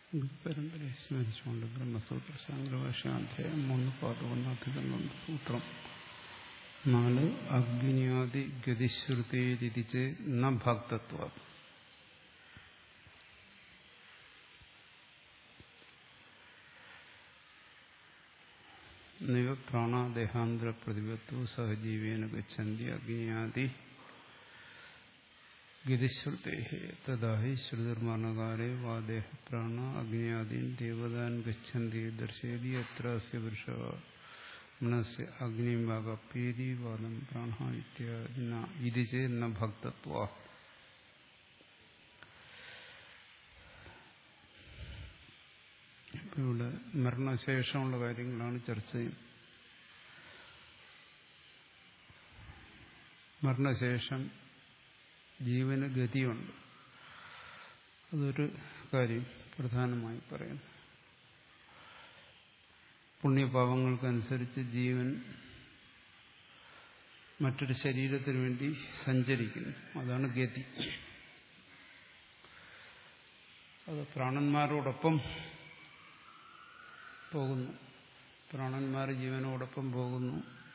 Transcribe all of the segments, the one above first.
പരമ്പരയെ സ്മരിച്ചുകൊണ്ട് ബ്രഹ്മസൂത്ര ശാങ്കരഭാഷ്യാധ്യായം മൂന്ന് പാദമൊന്നാധികം സൂത്രം നാല് അഗ്നിയാദി ഗതിശ്രുതിരിച്ച് ന ഭക്തത്വ നിവ പ്രാണാദേഹാന്തര പ്രതിപത്വ സഹജീവേന ഗച്ഛന്തി അഗ്നിയാദി ഗതിശ്രുതേ തഥാ ഹി ശ്രുതിർമരണകാലേ വാദേഹ പ്രാണ അഗ്നിയാദീൻ ദേവതാൻ ഗച്ഛന്തി ദർശയതി അത്ര അസ്യ പുരുഷ മനസ് അഗ്നിം വാഗപ്പേരി വാദം പ്രാണ ഇത്യാദിന ഇത് ചേന്ന ഭക്തത്വ ഇവിടെ മരണശേഷമുള്ള കാര്യങ്ങളാണ് ചർച്ച ചെയ്യുന്നത് മരണശേഷം ജീവന് ഗതിയുണ്ട് അതൊരു കാര്യം പ്രധാനമായി പറയുന്നു പുണ്യപാപങ്ങൾക്കനുസരിച്ച് ജീവൻ മറ്റൊരു ശരീരത്തിന് വേണ്ടി സഞ്ചരിക്കുന്നു അതാണ് ഗതി അത് പ്രാണന്മാരോടൊപ്പം പോകുന്നു പ്രാണന്മാർ ജീവനോടൊപ്പം പോകുന്നു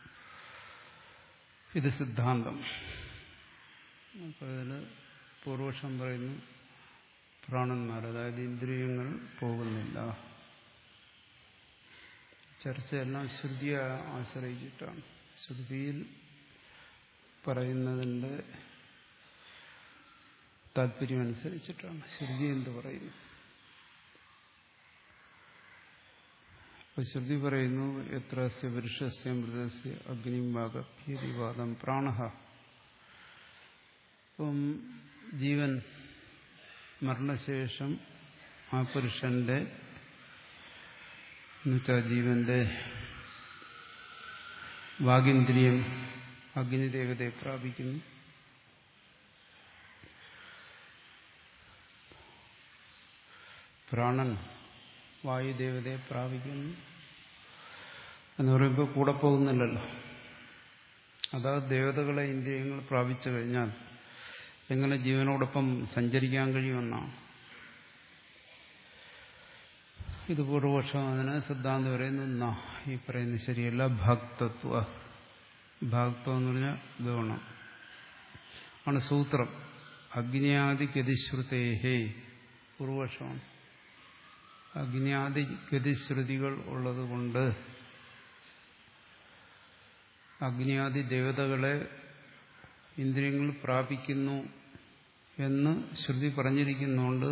ഇത് സിദ്ധാന്തം അപ്പോൾ ഇതിൽ പൂർവക്ഷം പറയുന്നു പ്രാണന്മാർ അതായത് ഇന്ദ്രിയങ്ങൾ പോകുന്നില്ല ചർച്ചയെല്ലാം ശ്രുതിയെ ആശ്രയിച്ചിട്ടാണ് ശ്രുതിയിൽ പറയുന്നതിൻ്റെ താല്പര്യമനുസരിച്ചിട്ടാണ് ശ്രുതി എന്ത് പറയുന്നു അപ്പൊ ശ്രുതി പറയുന്നു എത്ര പുരുഷസ്യ മൃതസ്യ അഗ്നിവാഗഭ്യതിവാദം പ്രാണ അപ്പം ജീവൻ മരണശേഷം ആ പുരുഷന്റെ എന്നുവെച്ചാൽ ജീവന്റെ വാഗിന്ദ്രിയം അഗ്നിദേവതയെ പ്രാപിക്കുന്നു പ്രാണൻ വായുദേവതയെ പ്രാപിക്കുന്നു എന്ന് പറയുമ്പോൾ കൂടെ പോകുന്നില്ലല്ലോ അതാ ദേവതകളെ ഇന്ദ്രിയങ്ങൾ പ്രാപിച്ചു കഴിഞ്ഞാൽ എങ്ങനെ ജീവനോടൊപ്പം സഞ്ചരിക്കാൻ കഴിയുമെന്നാണ് ഇത് പൂർവപക്ഷം അതിന് സിദ്ധാന്തം പറയുന്നു എന്നാ ഈ പറയുന്നത് ശരിയല്ല ഭക്തത്വ ഭക്തം എന്ന് പറഞ്ഞാൽ ഗൗണം ആണ് സൂത്രം അഗ്നിയാദി ഗതിശ്രുതേഹേ പൂർവപക്ഷമാണ് അഗ്നിയാദി ഗതിശ്രുതികൾ ഉള്ളതുകൊണ്ട് അഗ്നിയാദി ദേവതകളെ ഇന്ദ്രിയങ്ങൾ പ്രാപിക്കുന്നു എന്ന് ശ്രുതി പറഞ്ഞിരിക്കുന്നുണ്ട്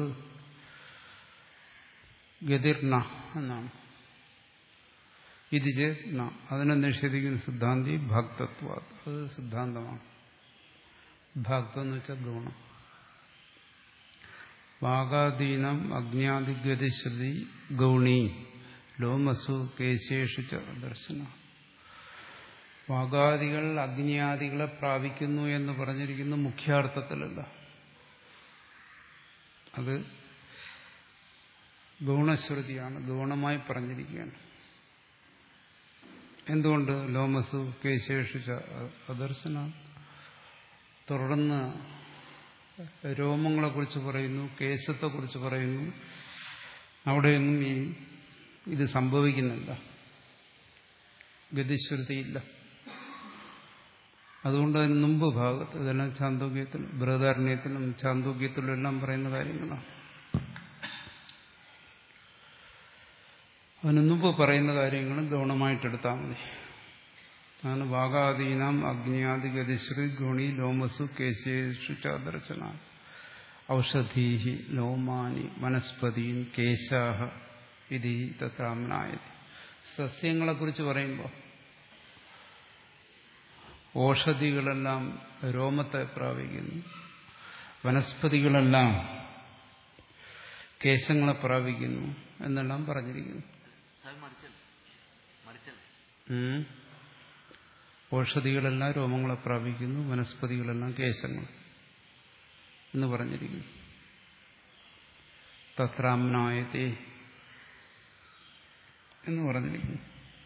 ഗതിർണ എന്നാണ് ഇത് ചേത്ന അതിനെ നിഷേധിക്കുന്ന സിദ്ധാന്തി ഭക്തത്വ അത് സിദ്ധാന്തമാണ് ഭക്തം എന്ന് വെച്ചാൽ ഗുണം വാഗാധീനം അഗ്നിയാദിഗതിശ്രുതി ഗൗണി ലോമസു കേശേഷു ദർശന വാഗാദികൾ അഗ്നിയാദികളെ പ്രാപിക്കുന്നു എന്ന് പറഞ്ഞിരിക്കുന്നു മുഖ്യാർത്ഥത്തിലല്ല അത് ഗൗണശ്രുതിയാണ് ഗൗണമായി പറഞ്ഞിരിക്കുകയാണ് എന്തുകൊണ്ട് ലോമസു കേശേഷു അദർശന തുടർന്ന് രോമങ്ങളെക്കുറിച്ച് പറയുന്നു കേശത്തെക്കുറിച്ച് പറയുന്നു അവിടെയൊന്നും ഈ ഇത് സംഭവിക്കുന്നില്ല ഗതിശ്രുതിയില്ല അതുകൊണ്ട് അതിന് മുമ്പ് ഭാഗത്ത് ഇതെല്ലാം ചാന്തോക്യത്തിലും ബൃഹദാരണ്യത്തിലും ചാന്തോക്യത്തിലും എല്ലാം പറയുന്ന കാര്യങ്ങളാണ് അതിന് മുമ്പ് പറയുന്ന കാര്യങ്ങളും ഗൗണമായിട്ടെടുത്താൽ മതി അതാണ് വാഗാദീനാം അഗ്നിയാദി ഗതിശ്രീ ഗുണി ലോമസു കേശേഷു ചാദർശന ഔഷധീഹി ലോമാനി വനസ്പതിയും കേശാഹ ഇതി തത്രാമനായത് സസ്യങ്ങളെക്കുറിച്ച് പറയുമ്പോൾ ഓഷധികളെല്ലാം രോമത്തെ പ്രാപിക്കുന്നു വനസ്പതികളെല്ലാം കേശങ്ങളെ പ്രാപിക്കുന്നു എന്നെല്ലാം പറഞ്ഞിരിക്കുന്നു ഔഷധികളെല്ലാം രോമങ്ങളെ പ്രാപിക്കുന്നു വനസ്പതികളെല്ലാം കേശങ്ങൾ എന്ന് പറഞ്ഞിരിക്കുന്നു തത്രാമ്നായത്തെ എന്ന് പറഞ്ഞിരിക്കുന്നു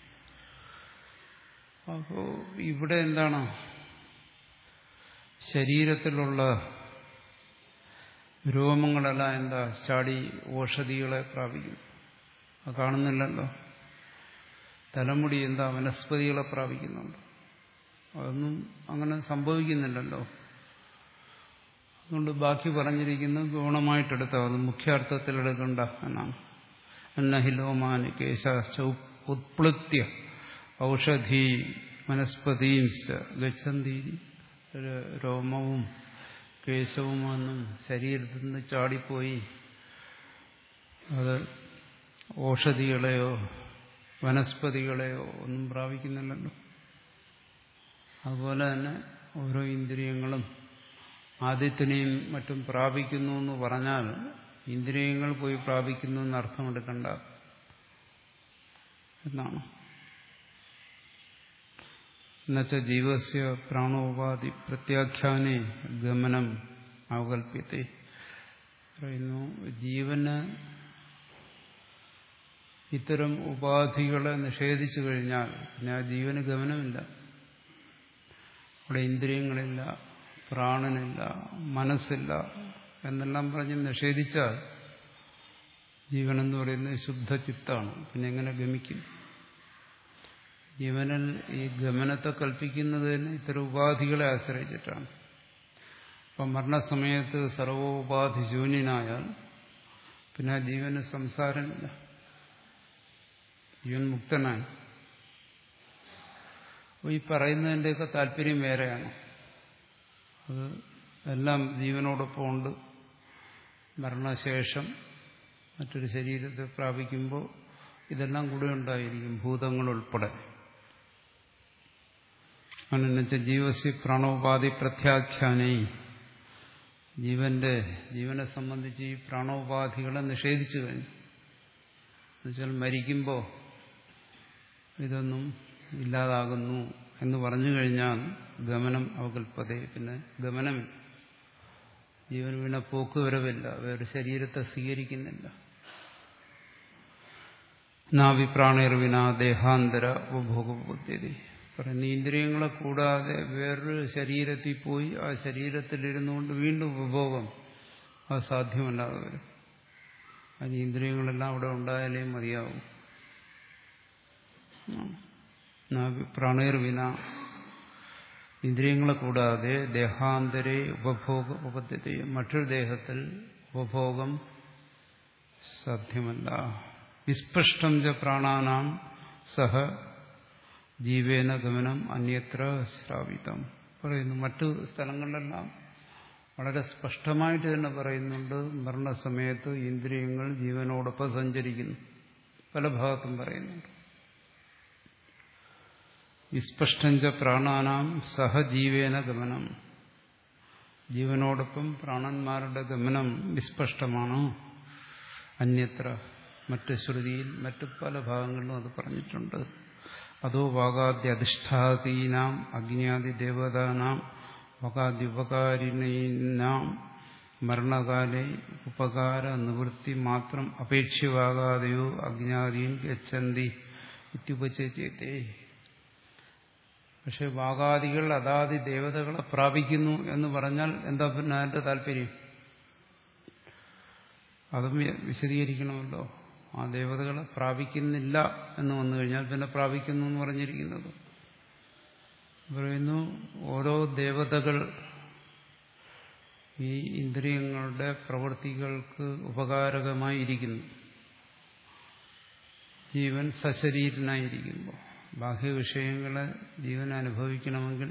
അപ്പോ ഇവിടെ എന്താണ് ശരീരത്തിലുള്ള രോമങ്ങളെല്ലാം എന്താ ചാടി ഓഷധികളെ പ്രാപിക്കും അത് കാണുന്നില്ലല്ലോ തലമുടി എന്താ വനസ്പതികളെ പ്രാപിക്കുന്നുണ്ട് അതൊന്നും അങ്ങനെ സംഭവിക്കുന്നില്ലല്ലോ അതുകൊണ്ട് ബാക്കി പറഞ്ഞിരിക്കുന്നത് ഗുണമായിട്ടെടുത്താൽ അത് മുഖ്യാർത്ഥത്തിൽ എടുക്കണ്ട എന്നാണ് അന്നഹിലോമാന് കേശാശ്ച ഉത്പ്ലുത്യ ഔഷധി വനസ്പതിയും ഗച്ഛന്തി രോമവും കേശവുമൊന്നും ശരീരത്തിൽ നിന്ന് ചാടിപ്പോയി അത് ഓഷധികളെയോ വനസ്പതികളെയോ ഒന്നും പ്രാപിക്കുന്നില്ലല്ലോ അതുപോലെ തന്നെ ഓരോ ഇന്ദ്രിയങ്ങളും ആദ്യത്തിനെയും മറ്റും പ്രാപിക്കുന്നു എന്ന് പറഞ്ഞാൽ ഇന്ദ്രിയങ്ങൾ പോയി പ്രാപിക്കുന്നു എന്ന് അർത്ഥമെടുക്കണ്ട എന്നാണ് എന്നുവെച്ചാൽ ജീവസ്യ പ്രാണോപാധി പ്രത്യാഖ്യാനെ ഗമനം അവകല്പ്യത്തെ പറയുന്നു ജീവന് ഇത്തരം ഉപാധികളെ നിഷേധിച്ചു കഴിഞ്ഞാൽ പിന്നെ ആ ജീവന് ഗമനമില്ല അവിടെ ഇന്ദ്രിയങ്ങളില്ല പ്രാണനില്ല മനസ്സില്ല എന്നെല്ലാം പറഞ്ഞ് നിഷേധിച്ചാൽ ജീവനെന്ന് പറയുന്നത് ശുദ്ധചിത്താണ് പിന്നെ എങ്ങനെ ഗമിക്കും ജീവനിൽ ഈ ഗമനത്തെ കൽപ്പിക്കുന്നത് തന്നെ ഇത്തരം ഉപാധികളെ ആശ്രയിച്ചിട്ടാണ് അപ്പം മരണസമയത്ത് സർവോപാധി ശൂന്യനായാൽ പിന്നെ ആ ജീവന് സംസാരമില്ല ജീവൻ മുക്തനായി അപ്പോൾ ഈ പറയുന്നതിൻ്റെയൊക്കെ താല്പര്യം വേറെയാണ് അത് എല്ലാം ജീവനോടൊപ്പം ഉണ്ട് മരണശേഷം മറ്റൊരു ശരീരത്തെ പ്രാപിക്കുമ്പോൾ ഇതെല്ലാം കൂടെ ഉണ്ടായിരിക്കും ഭൂതങ്ങൾ ഉൾപ്പെടെ അനെന്നുവെച്ചാൽ ജീവസ്യ പ്രാണോപാധി പ്രത്യാഖ്യാനൈ ജീവന്റെ ജീവനെ സംബന്ധിച്ച് ഈ പ്രാണോപാധികളെ നിഷേധിച്ചു കഴിഞ്ഞു എന്നുവെച്ചാൽ മരിക്കുമ്പോൾ ഇതൊന്നും ഇല്ലാതാകുന്നു എന്ന് പറഞ്ഞു കഴിഞ്ഞാൽ ഗമനം അവകൽപ്പത പിന്നെ ഗമനം ജീവൻ വീണ പോക്കുവരവില്ല വേറെ ശരീരത്തെ സ്വീകരിക്കുന്നില്ല നാവിപ്രാണേർവിന ദേഹാന്തര ഉപഭോഗബുദ്ധ്യത പറയുന്ന ഇന്ദ്രിയങ്ങളെ കൂടാതെ വേറൊരു ശരീരത്തിൽ പോയി ആ ശരീരത്തിലിരുന്നുകൊണ്ട് വീണ്ടും ഉപഭോഗം അത് സാധ്യമല്ലാതെ വരും അതിന് ഇന്ദ്രിയങ്ങളെല്ലാം അവിടെ ഉണ്ടായാലേ മതിയാവും പ്രാണേർവിന ഇന്ദ്രിയങ്ങളെ കൂടാതെ ദേഹാന്തരെ ഉപഭോഗ ഉപദ്ധ്യത മറ്റൊരു ദേഹത്തിൽ ഉപഭോഗം സാധ്യമല്ല വിസ്പഷ്ടം ച പ്രാണാനാം സഹ ജീവേന ഗമനം അന്യത്ര ശ്രാവിതം പറയുന്നു മറ്റു സ്ഥലങ്ങളിലെല്ലാം വളരെ സ്പഷ്ടമായിട്ട് തന്നെ പറയുന്നുണ്ട് മരണസമയത്ത് ഇന്ദ്രിയങ്ങൾ ജീവനോടൊപ്പം സഞ്ചരിക്കുന്നു പല ഭാഗത്തും പറയുന്നുണ്ട് വിസ്പഷ്ടഞ്ച പ്രാണാനാം സഹജീവേന ഗമനം ജീവനോടൊപ്പം പ്രാണന്മാരുടെ ഗമനം വിസ്പഷ്ടമാണ് അന്യത്ര മറ്റ് ശ്രുതിയിൽ മറ്റു പല ഭാഗങ്ങളിലും അത് പറഞ്ഞിട്ടുണ്ട് അതോ വാഗാദ്യ അധിഷ്ഠാതീനാം അഗ്നിയാദി ദേവതാനാം വകാദ്യുപകാരിണീനാം മരണകാലെ ഉപകാര നിവൃത്തി മാത്രം അപേക്ഷ്യവാകാതെയോ അഗ്നാദീൻ ഗച്ഛന്തി ഇത്യുപചേത്യത്തെ പക്ഷെ വാഗാദികൾ അതാദി ദേവതകളെ പ്രാപിക്കുന്നു എന്ന് പറഞ്ഞാൽ എന്താ പിന്നെ അതിന്റെ താല്പര്യം അതും വിശദീകരിക്കണമല്ലോ ആ ദേവതകളെ പ്രാപിക്കുന്നില്ല എന്ന് വന്നു കഴിഞ്ഞാൽ പിന്നെ പ്രാപിക്കുന്നു എന്ന് പറഞ്ഞിരിക്കുന്നത് പറയുന്നു ഓരോ ദേവതകൾ ഈ ഇന്ദ്രിയങ്ങളുടെ പ്രവൃത്തികൾക്ക് ഉപകാരകമായി ഇരിക്കുന്നു ജീവൻ സശരീരനായിരിക്കുമ്പോൾ ബാഹ്യ വിഷയങ്ങളെ ജീവൻ അനുഭവിക്കണമെങ്കിൽ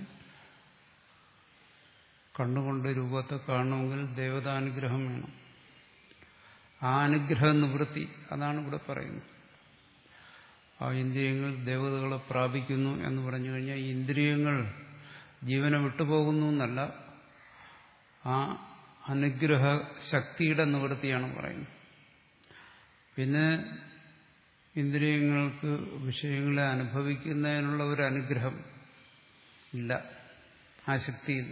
കണ്ണുകൊണ്ട് രൂപത്തെ കാണണമെങ്കിൽ ദേവതാനുഗ്രഹം വേണം ആ അനുഗ്രഹ നിവൃത്തി അതാണ് ഇവിടെ പറയുന്നത് ആ ഇന്ദ്രിയങ്ങൾ ദേവതകളെ പ്രാപിക്കുന്നു എന്ന് പറഞ്ഞു കഴിഞ്ഞാൽ ഇന്ദ്രിയങ്ങൾ ജീവനെ വിട്ടുപോകുന്നു എന്നല്ല ആ അനുഗ്രഹ ശക്തിയുടെ നിവൃത്തിയാണ് പറയുന്നത് പിന്നെ ഇന്ദ്രിയങ്ങൾക്ക് വിഷയങ്ങളെ അനുഭവിക്കുന്നതിനുള്ള ഒരു അനുഗ്രഹം ഇല്ല ആ ശക്തിയില്ല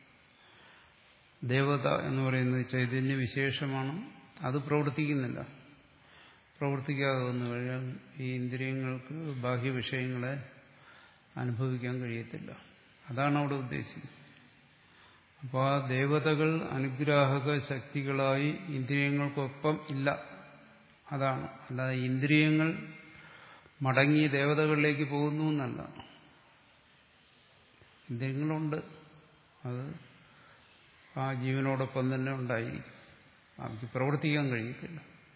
ദേവത എന്ന് പറയുന്നത് ചൈതന്യ വിശേഷമാണ് അത് പ്രവർത്തിക്കുന്നില്ല പ്രവർത്തിക്കാതെ വന്നു കഴിഞ്ഞാൽ ഈ ഇന്ദ്രിയങ്ങൾക്ക് ബാഹ്യ വിഷയങ്ങളെ അനുഭവിക്കാൻ കഴിയത്തില്ല അതാണ് അവിടെ ഉദ്ദേശിക്കുന്നത് അപ്പോൾ ആ ദേവതകൾ അനുഗ്രാഹക ശക്തികളായി ഇന്ദ്രിയങ്ങൾക്കൊപ്പം ഇല്ല അതാണ് അല്ലാതെ ഇന്ദ്രിയങ്ങൾ മടങ്ങി ദേവതകളിലേക്ക് പോകുന്നു എന്നല്ല ഇന്ദ്രിയങ്ങളുണ്ട് അത് ആ ജീവനോടൊപ്പം തന്നെ ഉണ്ടായിരിക്കും അവർക്ക് പ്രവർത്തിക്കാൻ കഴിയത്തില്ല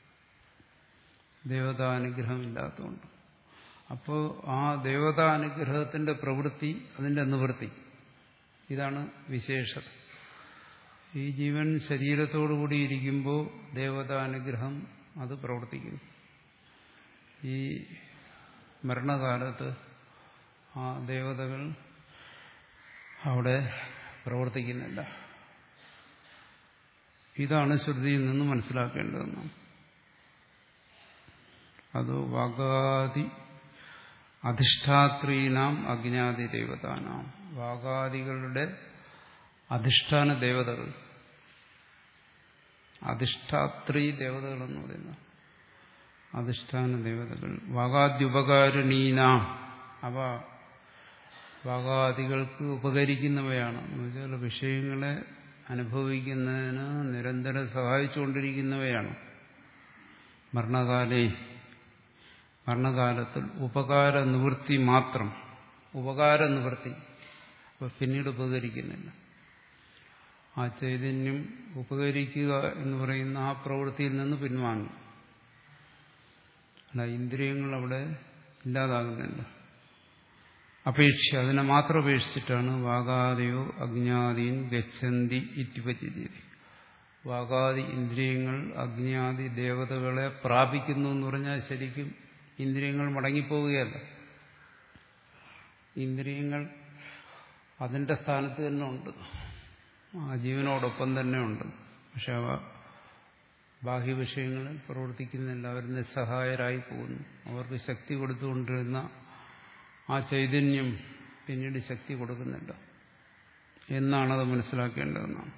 ദേവതാനുഗ്രഹം ഇല്ലാത്തതുകൊണ്ട് അപ്പോൾ ആ ദേവതാനുഗ്രഹത്തിന്റെ പ്രവൃത്തി അതിന്റെ നിവൃത്തി ഇതാണ് വിശേഷത ഈ ജീവൻ ശരീരത്തോടുകൂടി ഇരിക്കുമ്പോൾ ദേവതാനുഗ്രഹം അത് പ്രവർത്തിക്കുന്നു ഈ മരണകാലത്ത് ആ ദേവതകൾ അവിടെ പ്രവർത്തിക്കുന്നില്ല ഇതാണ് ശ്രുതിയിൽ നിന്ന് മനസ്സിലാക്കേണ്ടതെന്ന് അത് വാഗാദി അധിഷ്ഠാത്രീനാം അജ്ഞാതി ദേവതാനാം വാഗാദികളുടെ അധിഷ്ഠാന ദേവതകൾ അധിഷ്ഠാത്രീ ദേവതകൾ എന്ന് പറയുന്ന അധിഷ്ഠാന ദേവതകൾ വാഗാദ്യുപകാരിണീനാം അവ വാഗാദികൾക്ക് ഉപകരിക്കുന്നവയാണ് എന്ന് വെച്ചാൽ വിഷയങ്ങളെ അനുഭവിക്കുന്നതിന് നിരന്തരം സഹായിച്ചുകൊണ്ടിരിക്കുന്നവയാണ് മരണകാലേ മരണകാലത്തിൽ ഉപകാര നിവൃത്തി മാത്രം ഉപകാര നിവൃത്തി അപ്പോൾ പിന്നീട് ഉപകരിക്കുന്നില്ല ആ ചൈതന്യം ഉപകരിക്കുക എന്ന് പറയുന്ന ആ പ്രവൃത്തിയിൽ നിന്ന് പിൻവാങ്ങി അല്ല ഇന്ദ്രിയങ്ങൾ അവിടെ ഇല്ലാതാകുന്നില്ല അപേക്ഷ അതിനെ മാത്രം അപേക്ഷിച്ചിട്ടാണ് വാഗാദിയോ അജ്ഞാതീൻ ഗച്ഛന്തി ഇത്യുപചിതി വാഗാദി ഇന്ദ്രിയങ്ങൾ അജ്ഞാതി ദേവതകളെ പ്രാപിക്കുന്നു എന്ന് പറഞ്ഞാൽ ശരിക്കും ഇന്ദ്രിയങ്ങൾ മടങ്ങിപ്പോവുകയല്ല ഇന്ദ്രിയങ്ങൾ അതിന്റെ സ്ഥാനത്ത് തന്നെ ഉണ്ട് ആ ജീവനോടൊപ്പം തന്നെ ഉണ്ട് പക്ഷെ അവ ബാഹ്യവിഷയങ്ങളിൽ പ്രവർത്തിക്കുന്നില്ല അവർ നിസ്സഹായരായി പോകുന്നു അവർക്ക് ശക്തി കൊടുത്തുകൊണ്ടിരുന്ന ആ ചൈതന്യം പിന്നീട് ശക്തി കൊടുക്കുന്നില്ല എന്നാണത് മനസ്സിലാക്കേണ്ടതെന്നാണ്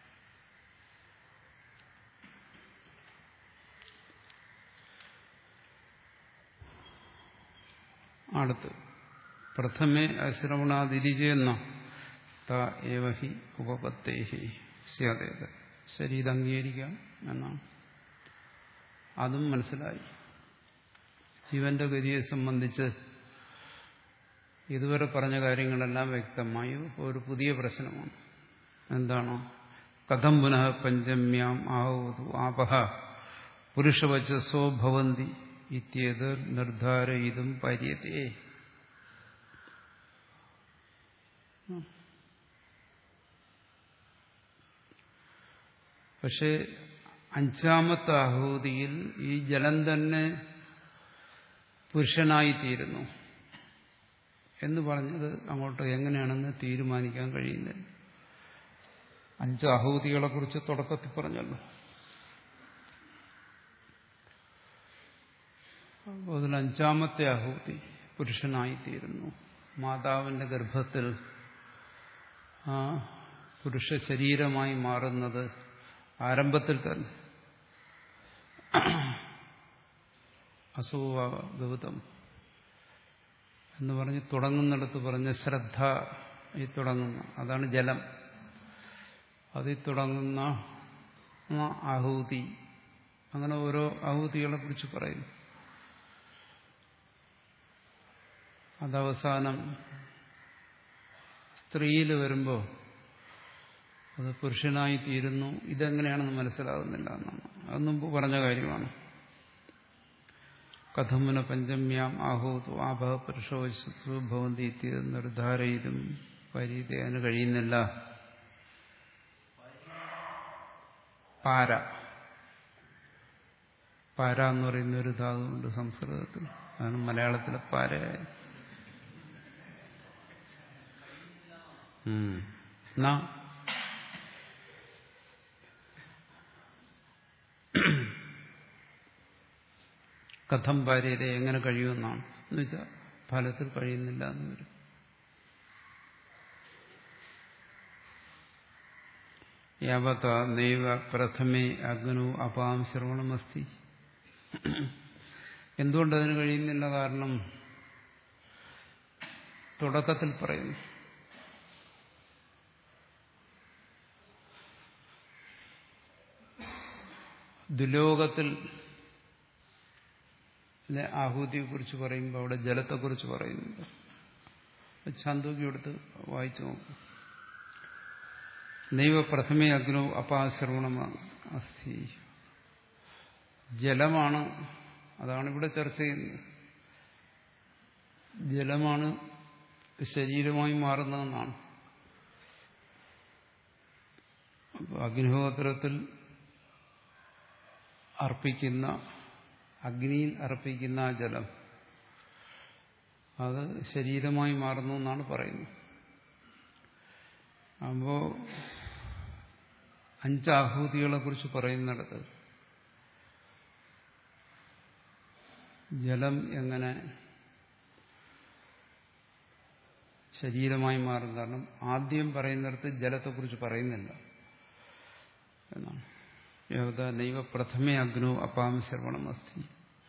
അടുത്ത് പ്രഥമേ അശ്രവണാതിരിചെന്ന ത ഏവഹി ഉപപത്തേഹി സ്യാതേത് ശരി ഇത് അംഗീകരിക്കാം എന്നാണ് അതും മനസ്സിലായി ജീവന്റെ ഗതിയെ സംബന്ധിച്ച് ഇതുവരെ പറഞ്ഞ കാര്യങ്ങളെല്ലാം വ്യക്തമായി ഒരു പുതിയ പ്രശ്നമാണ് എന്താണോ കഥം പുനഃ പഞ്ചമ്യാം ആഹോതു ആപഹ പുരുഷവചസ്സോ ഭവന്തി ഇത്യേത് നിർദ്ധാരയിതും പര്യതേ പക്ഷേ അഞ്ചാമത്തെ ആഹൂതിയിൽ ഈ ജലം തന്നെ പുരുഷനായിത്തീരുന്നു എന്ന് പറഞ്ഞത് അങ്ങോട്ട് എങ്ങനെയാണെന്ന് തീരുമാനിക്കാൻ കഴിയുന്നില്ല അഞ്ച് ആഹൂതികളെ കുറിച്ച് തുടക്കത്തിൽ പറഞ്ഞല്ലോ അതിൽ അഞ്ചാമത്തെ ആഹൂതി പുരുഷനായിത്തീരുന്നു മാതാവിന്റെ ഗർഭത്തിൽ ആ പുരുഷ ശരീരമായി മാറുന്നത് ആരംഭത്തിൽ തന്നെ അസൂവ ഗൗതം എന്ന് പറഞ്ഞ് തുടങ്ങുന്നിടത്ത് പറഞ്ഞ ശ്രദ്ധ ഈ തുടങ്ങുന്ന അതാണ് ജലം അതിൽ തുടങ്ങുന്ന ആഹൂതി അങ്ങനെ ഓരോ ആഹൂതികളെ കുറിച്ച് പറയുന്നു അതവസാനം സ്ത്രീയിൽ വരുമ്പോൾ അത് പുരുഷനായി തീരുന്നു ഇതെങ്ങനെയാണെന്ന് മനസ്സിലാകുന്നില്ല എന്നാണ് അത് മുമ്പ് പറഞ്ഞ കാര്യമാണ് കഥമുന പഞ്ചമ്യാം ആഹൂതു ആഭ പുരുഷവശു ഭവന്തി ഇത്യത് നിർദ്ധാരയിതും പരിതയാന് കഴിയുന്നില്ല പാര പാര എന്ന് പറയുന്ന ഒരു ധാതുണ്ട് സംസ്കൃതത്തിൽ അതാണ് മലയാളത്തിലെ പാരയായ എന്നാ കഥം ഭാര്യത എങ്ങനെ കഴിയുമെന്നാണ് എന്ന് വെച്ചാൽ ഫലത്തിൽ കഴിയുന്നില്ല എന്ന് വരും യാവത്ത നൈവ പ്രഥമേ അഗ്നു അപാം ശ്രവണമസ്തി എന്തുകൊണ്ടതിന് കഴിയുന്നില്ല കാരണം തുടക്കത്തിൽ പറയുന്നു ദുലോകത്തിൽ ആഹൂതിയെക്കുറിച്ച് പറയുമ്പോൾ അവിടെ ജലത്തെക്കുറിച്ച് പറയുന്നുണ്ട് ചാന്തോക്കി എടുത്ത് വായിച്ചു നോക്കും നൈവ പ്രഥമേ അഗ്നോ അപാശ്രവണമാണ് അസ്ഥി ജലമാണ് അതാണ് ഇവിടെ ചർച്ച ചെയ്യുന്നത് ജലമാണ് ശരീരമായി മാറുന്നതെന്നാണ് അഗ്നിഹോത്രത്തിൽ അർപ്പിക്കുന്ന അഗ്നിയിൽ അർപ്പിക്കുന്ന ആ ജലം അത് ശരീരമായി മാറുന്നു എന്നാണ് പറയുന്നത് അപ്പോൾ അഞ്ചാഹൂതികളെ കുറിച്ച് പറയുന്നിടത്ത് ജലം എങ്ങനെ ശരീരമായി മാറും കാരണം ആദ്യം പറയുന്നിടത്ത് ജലത്തെക്കുറിച്ച് പറയുന്നില്ല എന്നാണ് യവത നൈവ പ്രഥമേ അഗ്നോ അപാം ശ്രവണം അസ്ഥി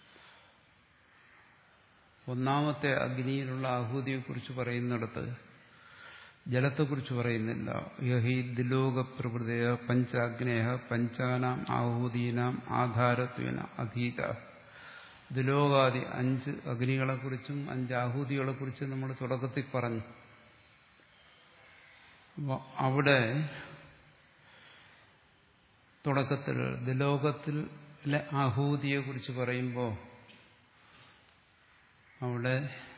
ഒന്നാമത്തെ അഗ്നിയിലുള്ള ആഹൂതിയെക്കുറിച്ച് പറയുന്നിടത്ത് ജലത്തെക്കുറിച്ച് പറയുന്നില്ല യഹി ദിലോക പ്രകൃതയ പഞ്ചാഗ്നേഹ പഞ്ചാനാം ആഹൂതീനാം ആധാരത്വേന അധീത ദുലോകാദി അഞ്ച് അഗ്നികളെക്കുറിച്ചും അഞ്ച് ആഹൂതികളെക്കുറിച്ചും നമ്മൾ തുടക്കത്തിൽ പറഞ്ഞു അവിടെ തുടക്കത്തിൽ ദുലോകത്തിലെ ആഹൂതിയെക്കുറിച്ച് പറയുമ്പോൾ അവിടെ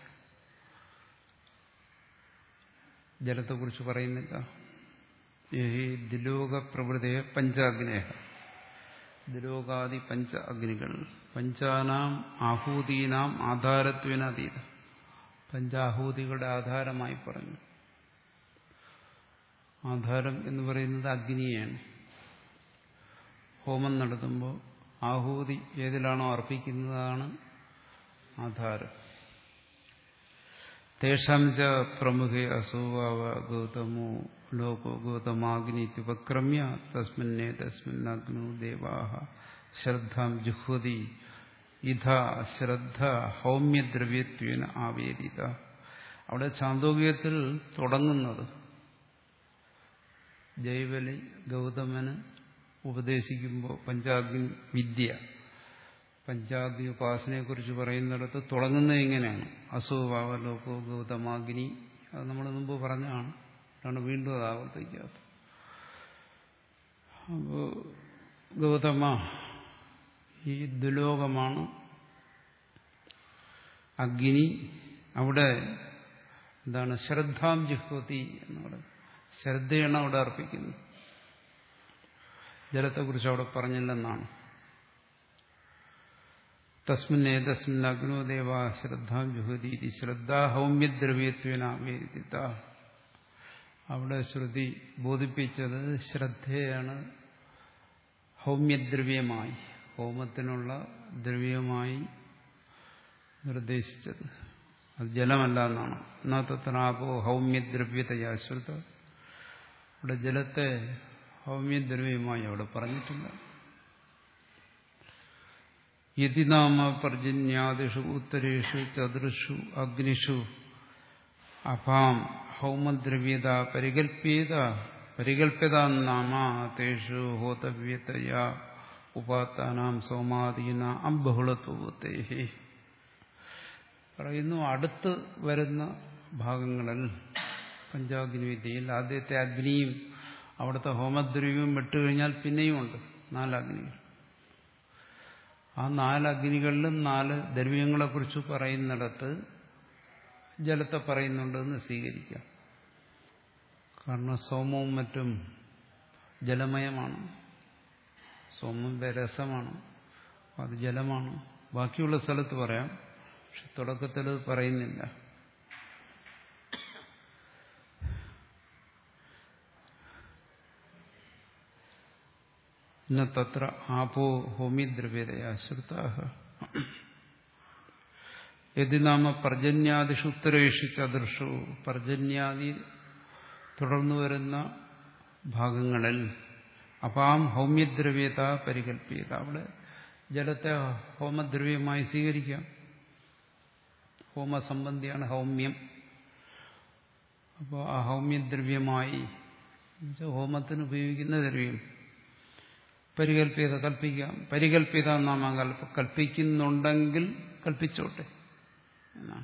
ജലത്തെക്കുറിച്ച് പറയുന്നില്ല ഈ ദിലോക പ്രവൃത്തിയെ പഞ്ചാഗ്നേഹ ദിലോകാദി പഞ്ച അഗ്നികൾ പഞ്ചാനാം ആഹൂതീനാം ആധാരത്വേന അതീത പഞ്ചാഹൂതികളുടെ ആധാരമായി പറഞ്ഞു ആധാരം എന്ന് പറയുന്നത് അഗ്നിയാണ് ഹോമം നടത്തുമ്പോൾ ആഹൂതി ഏതിലാണോ അർപ്പിക്കുന്നതാണ് ആധാരം തേഷാം ച പ്രമുഖേ അസൂവാവ ഗൗതമോ ലോകോ ഗൗതമാഗ്നിത്യുപക്രമ്യ തസ്മിന്നേ തസ്മിന്നഗ്നു ദേവാഹ ശ്രദ്ധാം ജുഹ്വതി ഇഥ ശ്രദ്ധ ഹൗമ്യദ്രവ്യത്വേന ആവേദിത അവിടെ ചാന്തോക്യത്തിൽ തുടങ്ങുന്നത് ജൈവലി ഗൗതമന് ഉപദേശിക്കുമ്പോൾ പഞ്ചാഗ്നി വിദ്യ പഞ്ചാഗ്നി ഉപാസനയെക്കുറിച്ച് പറയുന്നിടത്ത് തുടങ്ങുന്നത് ഇങ്ങനെയാണ് അസുഭാവ ലോകോ ഗൗതമാഗ്നി അത് നമ്മൾ മുമ്പ് പറഞ്ഞാണ് അതാണ് വീണ്ടും അത് ആവർത്തിക്കാത്ത അപ്പോൾ ഗൗതമ ഈ ദുലോകമാണ് അഗ്നി അവിടെ എന്താണ് ശ്രദ്ധാം ജിഹ്വതി എന്ന് പറയുന്നത് ശ്രദ്ധയാണ് അവിടെ അർപ്പിക്കുന്നത് ജലത്തെക്കുറിച്ച് അവിടെ പറഞ്ഞില്ലെന്നാണ് തസ്മിന്നേ തസ്മിൻ അഗ്നോദേവ ശ്രദ്ധാം ജുഹദീതി ശ്രദ്ധാ ഹൗമ്യദ്രവ്യത്വേന വേദിത അവിടെ ശ്രുതി ബോധിപ്പിച്ചത് ശ്രദ്ധയാണ് ഹൗമ്യദ്രവ്യമായി ഹോമത്തിനുള്ള ദ്രവ്യമായി നിർദ്ദേശിച്ചത് അത് ജലമല്ല എന്നാണ് എന്നാത്തത്രാപോ ഹൗമ്യദ്രവ്യതയാ ശ്രുത അവിടെ ജലത്തെ ഹൗമ്യദ്രവ്യമായി അവിടെ പറഞ്ഞിട്ടില്ല യതി നാമ പർജന്യാദിഷു ഉത്തരേഷു ചതുർഷു അഗ്നിഷു അഭാം ഹൗമദ്രവ്യത പരികൽപ്യേത പരികൽപ്യത നാമ തേഷു ഹോതവ്യതയാ ഉപാത്താനാം സോമാദീന അബഹുളത്വത്തേഹി പറയുന്നു അടുത്ത് വരുന്ന ഭാഗങ്ങളിൽ പഞ്ചാഗ്നി വിദ്യയിൽ ആദ്യത്തെ അഗ്നിയും അവിടുത്തെ ഹോമദ്രവ്യവും വിട്ടുകഴിഞ്ഞാൽ പിന്നെയും ഉണ്ട് നാലഗ്നികൾ ആ നാല് അഗ്നികളിലും നാല് ദ്രവ്യങ്ങളെക്കുറിച്ച് പറയുന്നിടത്ത് ജലത്തെ പറയുന്നുണ്ടെന്ന് സ്വീകരിക്കാം കാരണം സോമവും മറ്റും ജലമയമാണ് സോമം രസമാണ് അത് ജലമാണ് ബാക്കിയുള്ള സ്ഥലത്ത് പറയാം പക്ഷെ തുടക്കത്തിൽ അത് പറയുന്നില്ല ന തത്ര ആപോ ഹോമിദ്രവ്യതയാ ശ്രുതാഹ യതി നാമ പർജന്യാദിഷു ഉത്തരേഷു ചതുർഷു പർജന്യാദി തുടർന്നു വരുന്ന ഭാഗങ്ങളിൽ അപാം ഹൗമ്യദ്രവ്യത പരികല്പിയത അവിടെ ജലത്തെ ഹോമദ്രവ്യമായി സ്വീകരിക്കാം ഹോമസംബന്ധിയാണ് ഹൗമ്യം അപ്പോൾ ആ ഹൗമ്യദ്രവ്യമായി ഹോമത്തിന് ഉപയോഗിക്കുന്ന ദ്രവ്യം പരികല്പിത കൽപ്പിക്കാം പരികല്പിത നാമ കൽപ്പ കൽപ്പിക്കുന്നുണ്ടെങ്കിൽ കൽപ്പിച്ചോട്ടെ എന്നാണ്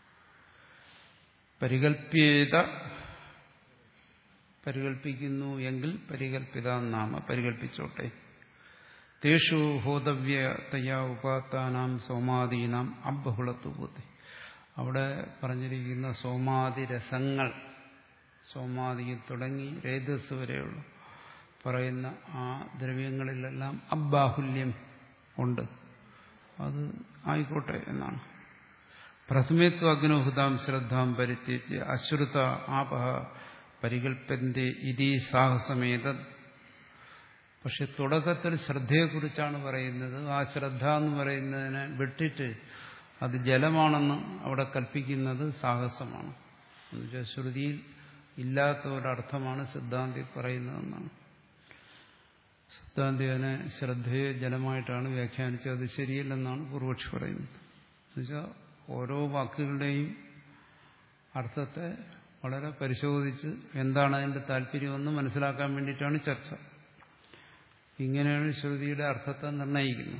പരികല്പിത പരികൽപ്പിക്കുന്നു എങ്കിൽ പരികൽപ്പിത നാമ പരികൽപ്പിച്ചോട്ടെ തേഷു ഹോതവ്യതയാ ഉപാത്താനാം സോമാദീനാം അബഹുളത്തുപൂത്തി അവിടെ പറഞ്ഞിരിക്കുന്ന സോമാദി രസങ്ങൾ സോമാദിയിൽ തുടങ്ങി രേതസ് വരെയുള്ള പറയുന്ന ആ ദ്രവ്യങ്ങളിലെല്ലാം അബാഹുല്യം ഉണ്ട് അത് ആയിക്കോട്ടെ എന്നാണ് പ്രഥമേത്വ അഗ്നോഹുതാം ശ്രദ്ധാം പരിത്യജ്യ അശ്രുത ആപഹ പരികൽപ്പന്റെ ഇതി സാഹസമേത പക്ഷെ തുടക്കത്തിൽ ശ്രദ്ധയെക്കുറിച്ചാണ് പറയുന്നത് ആ ശ്രദ്ധ എന്ന് പറയുന്നതിനെ വിട്ടിട്ട് അത് ജലമാണെന്ന് അവിടെ കൽപ്പിക്കുന്നത് സാഹസമാണ് എന്നുവെച്ചാൽ ശ്രുതിയിൽ ഇല്ലാത്ത ഒരർത്ഥമാണ് സിദ്ധാന്തി പറയുന്നതെന്നാണ് സിദ്ധാന്തി അതിനെ ശ്രദ്ധയെ ജലമായിട്ടാണ് വ്യാഖ്യാനിച്ചത് അത് ശരിയല്ലെന്നാണ് പൂർവക്ഷി പറയുന്നത് എന്നുവെച്ചാൽ ഓരോ വാക്കുകളുടെയും അർത്ഥത്തെ വളരെ പരിശോധിച്ച് എന്താണ് അതിന്റെ താല്പര്യമെന്ന് മനസ്സിലാക്കാൻ വേണ്ടിയിട്ടാണ് ചർച്ച ഇങ്ങനെയാണ് ശ്രുതിയുടെ അർത്ഥത്തെ നിർണയിക്കുന്നത്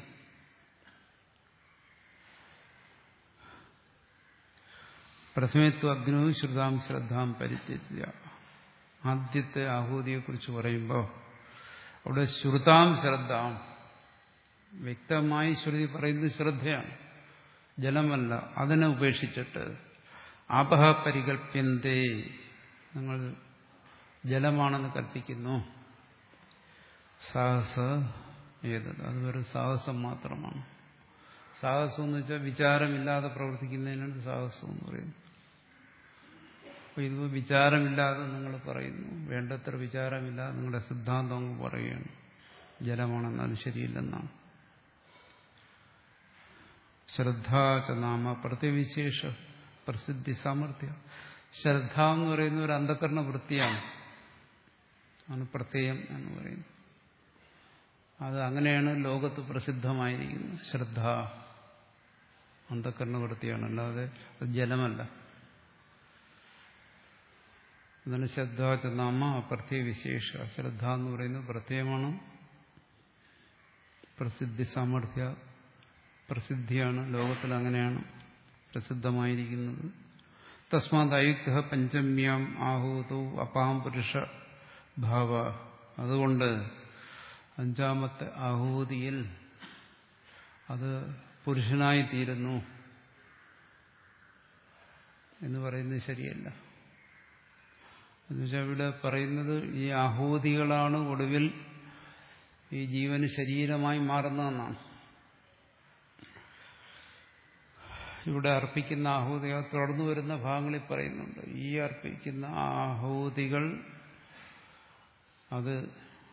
പ്രഥമത്വ അഗ്നവും ശ്രുതാം ശ്രദ്ധാം പരിത്യജ്യ ആദ്യത്തെ ആഹൂതിയെക്കുറിച്ച് പറയുമ്പോൾ അവിടെ ശ്രുതാം ശ്രദ്ധാം വ്യക്തമായി ശ്രുതി പറയുന്നത് ശ്രദ്ധയാണ് ജലമല്ല അതിനെ ഉപേക്ഷിച്ചിട്ട് ആപഹ പരികൽപ്യന്തേ നിങ്ങൾ ജലമാണെന്ന് കൽപ്പിക്കുന്നു സാഹസ ഏതത് അത് വെറും സാഹസം മാത്രമാണ് സാഹസം എന്ന് വെച്ചാൽ വിചാരമില്ലാതെ പ്രവർത്തിക്കുന്നതിനാണ് സാഹസം എന്ന് പറയുന്നത് അപ്പൊ ഇത് വിചാരമില്ലാതെ നിങ്ങൾ പറയുന്നു വേണ്ടത്ര വിചാരമില്ലാതെ നിങ്ങളുടെ സിദ്ധാന്തം അങ്ങ് പറയുകയാണ് ജലമാണെന്ന് അത് ശരിയില്ലെന്നാണ് ശ്രദ്ധാച നാമ പ്രത്യവിശേഷ പ്രസിദ്ധി സാമർഥ്യ ശ്രദ്ധ എന്ന് പറയുന്ന ഒരു അന്ധകരണ വൃത്തിയാണ് ആണ് പ്രത്യയം എന്ന് പറയുന്നത് അത് അങ്ങനെയാണ് ലോകത്ത് പ്രസിദ്ധമായിരിക്കുന്നത് ശ്രദ്ധ അന്ധകരണ വൃത്തിയാണ് അല്ലാതെ അത് ജലമല്ല എന്നാണ് ശ്രദ്ധാച നാമ പ്രത്യവിശേഷ ശ്രദ്ധ എന്ന് പറയുന്നത് പ്രത്യയമാണ് പ്രസിദ്ധി സാമർഥ്യ പ്രസിദ്ധിയാണ് ലോകത്തിൽ അങ്ങനെയാണ് പ്രസിദ്ധമായിരിക്കുന്നത് തസ്മാത് അയുക്ത പഞ്ചമ്യാം ആഹൂതോ അപാം പുരുഷ ഭാവ അതുകൊണ്ട് അഞ്ചാമത്തെ ആഹൂതിയിൽ അത് പുരുഷനായി തീരുന്നു എന്ന് പറയുന്നത് ശരിയല്ല എന്നുവെച്ചാൽ ഇവിടെ പറയുന്നത് ഈ ആഹൂതികളാണ് ഒടുവിൽ ഈ ജീവന് ശരീരമായി മാറുന്നതെന്നാണ് ഇവിടെ അർപ്പിക്കുന്ന ആഹൂതികൾ തുടർന്നു വരുന്ന ഭാഗങ്ങളിൽ പറയുന്നുണ്ട് ഈ അർപ്പിക്കുന്ന ആഹൂതികൾ അത്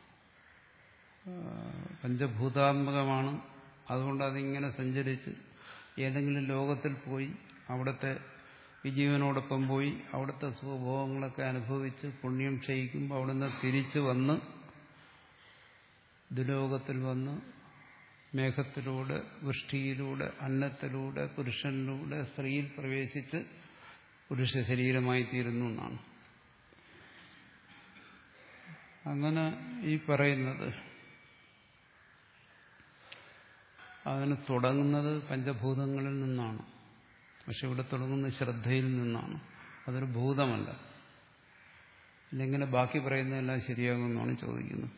പഞ്ചഭൂതാത്മകമാണ് അതുകൊണ്ട് അതിങ്ങനെ സഞ്ചരിച്ച് ഏതെങ്കിലും ലോകത്തിൽ പോയി അവിടുത്തെ ഈ ജീവനോടൊപ്പം പോയി അവിടുത്തെ സുഖഭോഗങ്ങളൊക്കെ അനുഭവിച്ച് പുണ്യം ക്ഷയിക്കുമ്പോൾ അവിടുന്ന് തിരിച്ചു വന്ന് ദുലോകത്തിൽ വന്ന് മേഘത്തിലൂടെ വൃഷ്ടിയിലൂടെ അന്നത്തിലൂടെ പുരുഷനിലൂടെ സ്ത്രീയിൽ പ്രവേശിച്ച് പുരുഷ ശരീരമായി തീരുന്നു എന്നാണ് അങ്ങനെ ഈ പറയുന്നത് അതിന് തുടങ്ങുന്നത് പഞ്ചഭൂതങ്ങളിൽ നിന്നാണ് പക്ഷെ ഇവിടെ തുടങ്ങുന്നത് ശ്രദ്ധയിൽ നിന്നാണ് അതൊരു ഭൂതമല്ല ഇല്ലെങ്ങനെ ബാക്കി പറയുന്നതെല്ലാം ശരിയാകുമെന്നാണ് ചോദിക്കുന്നത്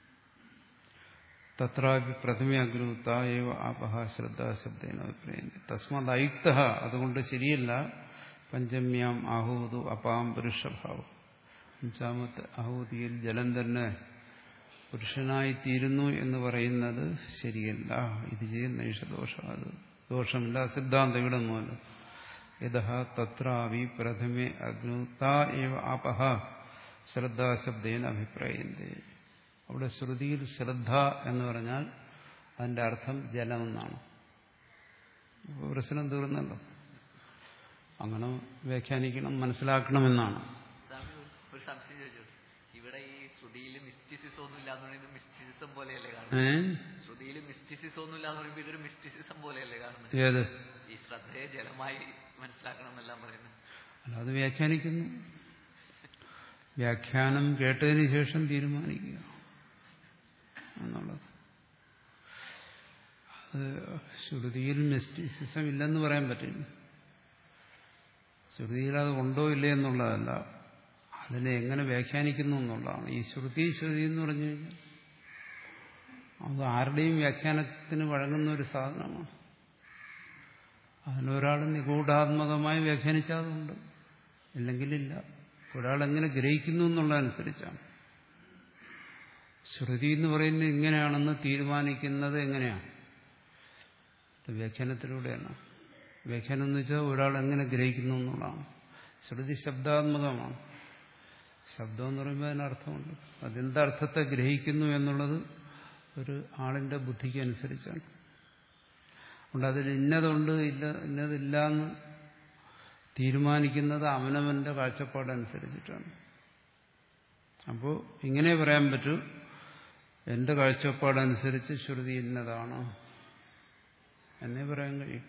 തത്രാപി പ്രഥമ അഗ്രൂത്ത ഏവ ആപഹ ശ്രദ്ധ ശബ്ദേന അഭിപ്രായം തസ്മാത് അയുക്ത അതുകൊണ്ട് ശരിയല്ല പഞ്ചമ്യാം ആഹൂതു അപാം പുരുഷഭാവം അഞ്ചാമത്തെ ആഹൂതിയിൽ ജലം തന്നെ പുരുഷനായി തീരുന്നു എന്ന് പറയുന്നത് ശരിയല്ല ഇത് ചെയ്യുന്ന ദോഷ അത് ദോഷമില്ല സിദ്ധാന്തം ഇവിടെ ഒന്നുമല്ല യഥ തത്രാവി പ്രഥമേ അഗ്നുത്ത ഏവ ആപഹ ശ്രദ്ധാശബ്ദേന അഭിപ്രായന്തേ അവിടെ ശ്രുതിയിൽ ശ്രദ്ധ എന്ന് പറഞ്ഞാൽ അതിന്റെ അർത്ഥം ജലമെന്നാണ് പ്രശ്നം തീർന്നല്ലോ അങ്ങനെ വ്യാഖ്യാനിക്കണം മനസ്സിലാക്കണമെന്നാണ് ഒരു സംശയം ചോദിച്ചു ഇവിടെ ഈ ശ്രുതിയിൽ മിസ്റ്റിസിസം ഒന്നും ഇല്ലാന്ന് പറയുന്നത് മിസ്റ്റിസിസം പോലെയല്ലേ കാണുന്നത് ശ്രുതിയിൽ മിസ്റ്റിസിസം ഒന്നും ഇല്ലാന്ന് പറയുമ്പോൾ ഇതൊരു മിസ്റ്റിസിസം പോലെയല്ലേ കാണുന്നത് ഏത് ഈ ശ്രദ്ധയെ ജലമായി മനസ്സിലാക്കണം എന്നെല്ലാം പറയുന്നത് അല്ല അത് വ്യാഖ്യാനിക്കുന്നു വ്യാഖ്യാനം കേട്ടതിന് ശേഷം തീരുമാനിക്കുക എന്നുള്ളത് ശ്രുതിയിൽ മിസ്റ്റിസിസം ഇല്ലെന്ന് പറയാൻ പറ്റില്ല ശ്രുതിയിൽ അത് ഉണ്ടോ ഇല്ലേ എന്നുള്ളതല്ല അതിനെ എങ്ങനെ വ്യാഖ്യാനിക്കുന്നു എന്നുള്ളതാണ് ഈ ശ്രുതി ശ്രുതി എന്ന് പറഞ്ഞു കഴിഞ്ഞാൽ അത് ആരുടെയും വ്യാഖ്യാനത്തിന് വഴങ്ങുന്ന ഒരു സാധനമാണ് അതിനൊരാൾ നിഗൂഢാത്മകമായി വ്യാഖ്യാനിച്ചാതുണ്ട് ഇല്ലെങ്കിലില്ല ഒരാൾ എങ്ങനെ ഗ്രഹിക്കുന്നു എന്നുള്ളതനുസരിച്ചാണ് ശ്രുതി എന്ന് പറയുന്നത് ഇങ്ങനെയാണെന്ന് തീരുമാനിക്കുന്നത് എങ്ങനെയാണ് വ്യാഖ്യാനത്തിലൂടെയാണ് വ്യാഖ്യാനം എന്ന് വെച്ചാൽ ഒരാൾ എങ്ങനെ ഗ്രഹിക്കുന്നു എന്നുള്ളതാണ് ശ്രുതി ശബ്ദാത്മകമാണ് ശബ്ദം എന്ന് പറയുമ്പോൾ അതിനർത്ഥമുണ്ട് അതെന്തർത്ഥത്തെ ഗ്രഹിക്കുന്നു എന്നുള്ളത് ഒരു ആളിന്റെ ബുദ്ധിക്ക് അനുസരിച്ചാണ് അതുകൊണ്ട് അതിൽ ഇന്നതുണ്ട് ഇല്ല ഇന്നതില്ല എന്ന് തീരുമാനിക്കുന്നത് അവനവന്റെ കാഴ്ചപ്പാടനുസരിച്ചിട്ടാണ് അപ്പോൾ ഇങ്ങനെ പറയാൻ പറ്റൂ എന്റെ കാഴ്ചപ്പാടനുസരിച്ച് ശ്രുതി ഇന്നതാണ് എന്നേ പറയാൻ കഴിയും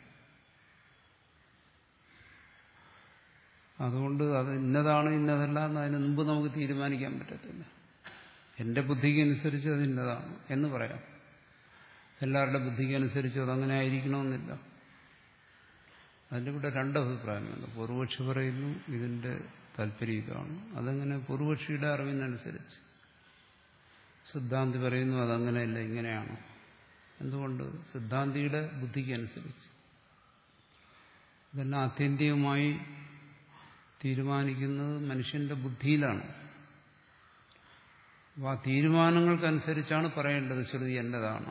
അതുകൊണ്ട് അത് ഇന്നതാണ് ഇന്നതല്ല എന്ന് അതിന് മുമ്പ് നമുക്ക് തീരുമാനിക്കാൻ പറ്റത്തില്ല എന്റെ ബുദ്ധിക്ക് അനുസരിച്ച് അത് ഇന്നതാണ് എന്ന് പറയാം എല്ലാവരുടെ ബുദ്ധിക്ക് അനുസരിച്ച് അതങ്ങനെ ആയിരിക്കണമെന്നില്ല അതിൻ്റെ കൂടെ രണ്ട് അഭിപ്രായമുണ്ട് പൂർവക്ഷി പറയുന്നു ഇതിന്റെ താല്പര്യം ഇതാണ് അതങ്ങനെ പൂർവക്ഷിയുടെ അറിവിനനുസരിച്ച് സിദ്ധാന്തി പറയുന്നു അതങ്ങനെയല്ല ഇങ്ങനെയാണ് എന്തുകൊണ്ട് സിദ്ധാന്തിയുടെ ബുദ്ധിക്ക് അനുസരിച്ച് ഇതെല്ലാം ആത്യന്തികമായി തീരുമാനിക്കുന്നത് മനുഷ്യന്റെ ബുദ്ധിയിലാണ് അപ്പോൾ ആ തീരുമാനങ്ങൾക്കനുസരിച്ചാണ് പറയേണ്ടത് ശ്രുതി എന്നതാണ്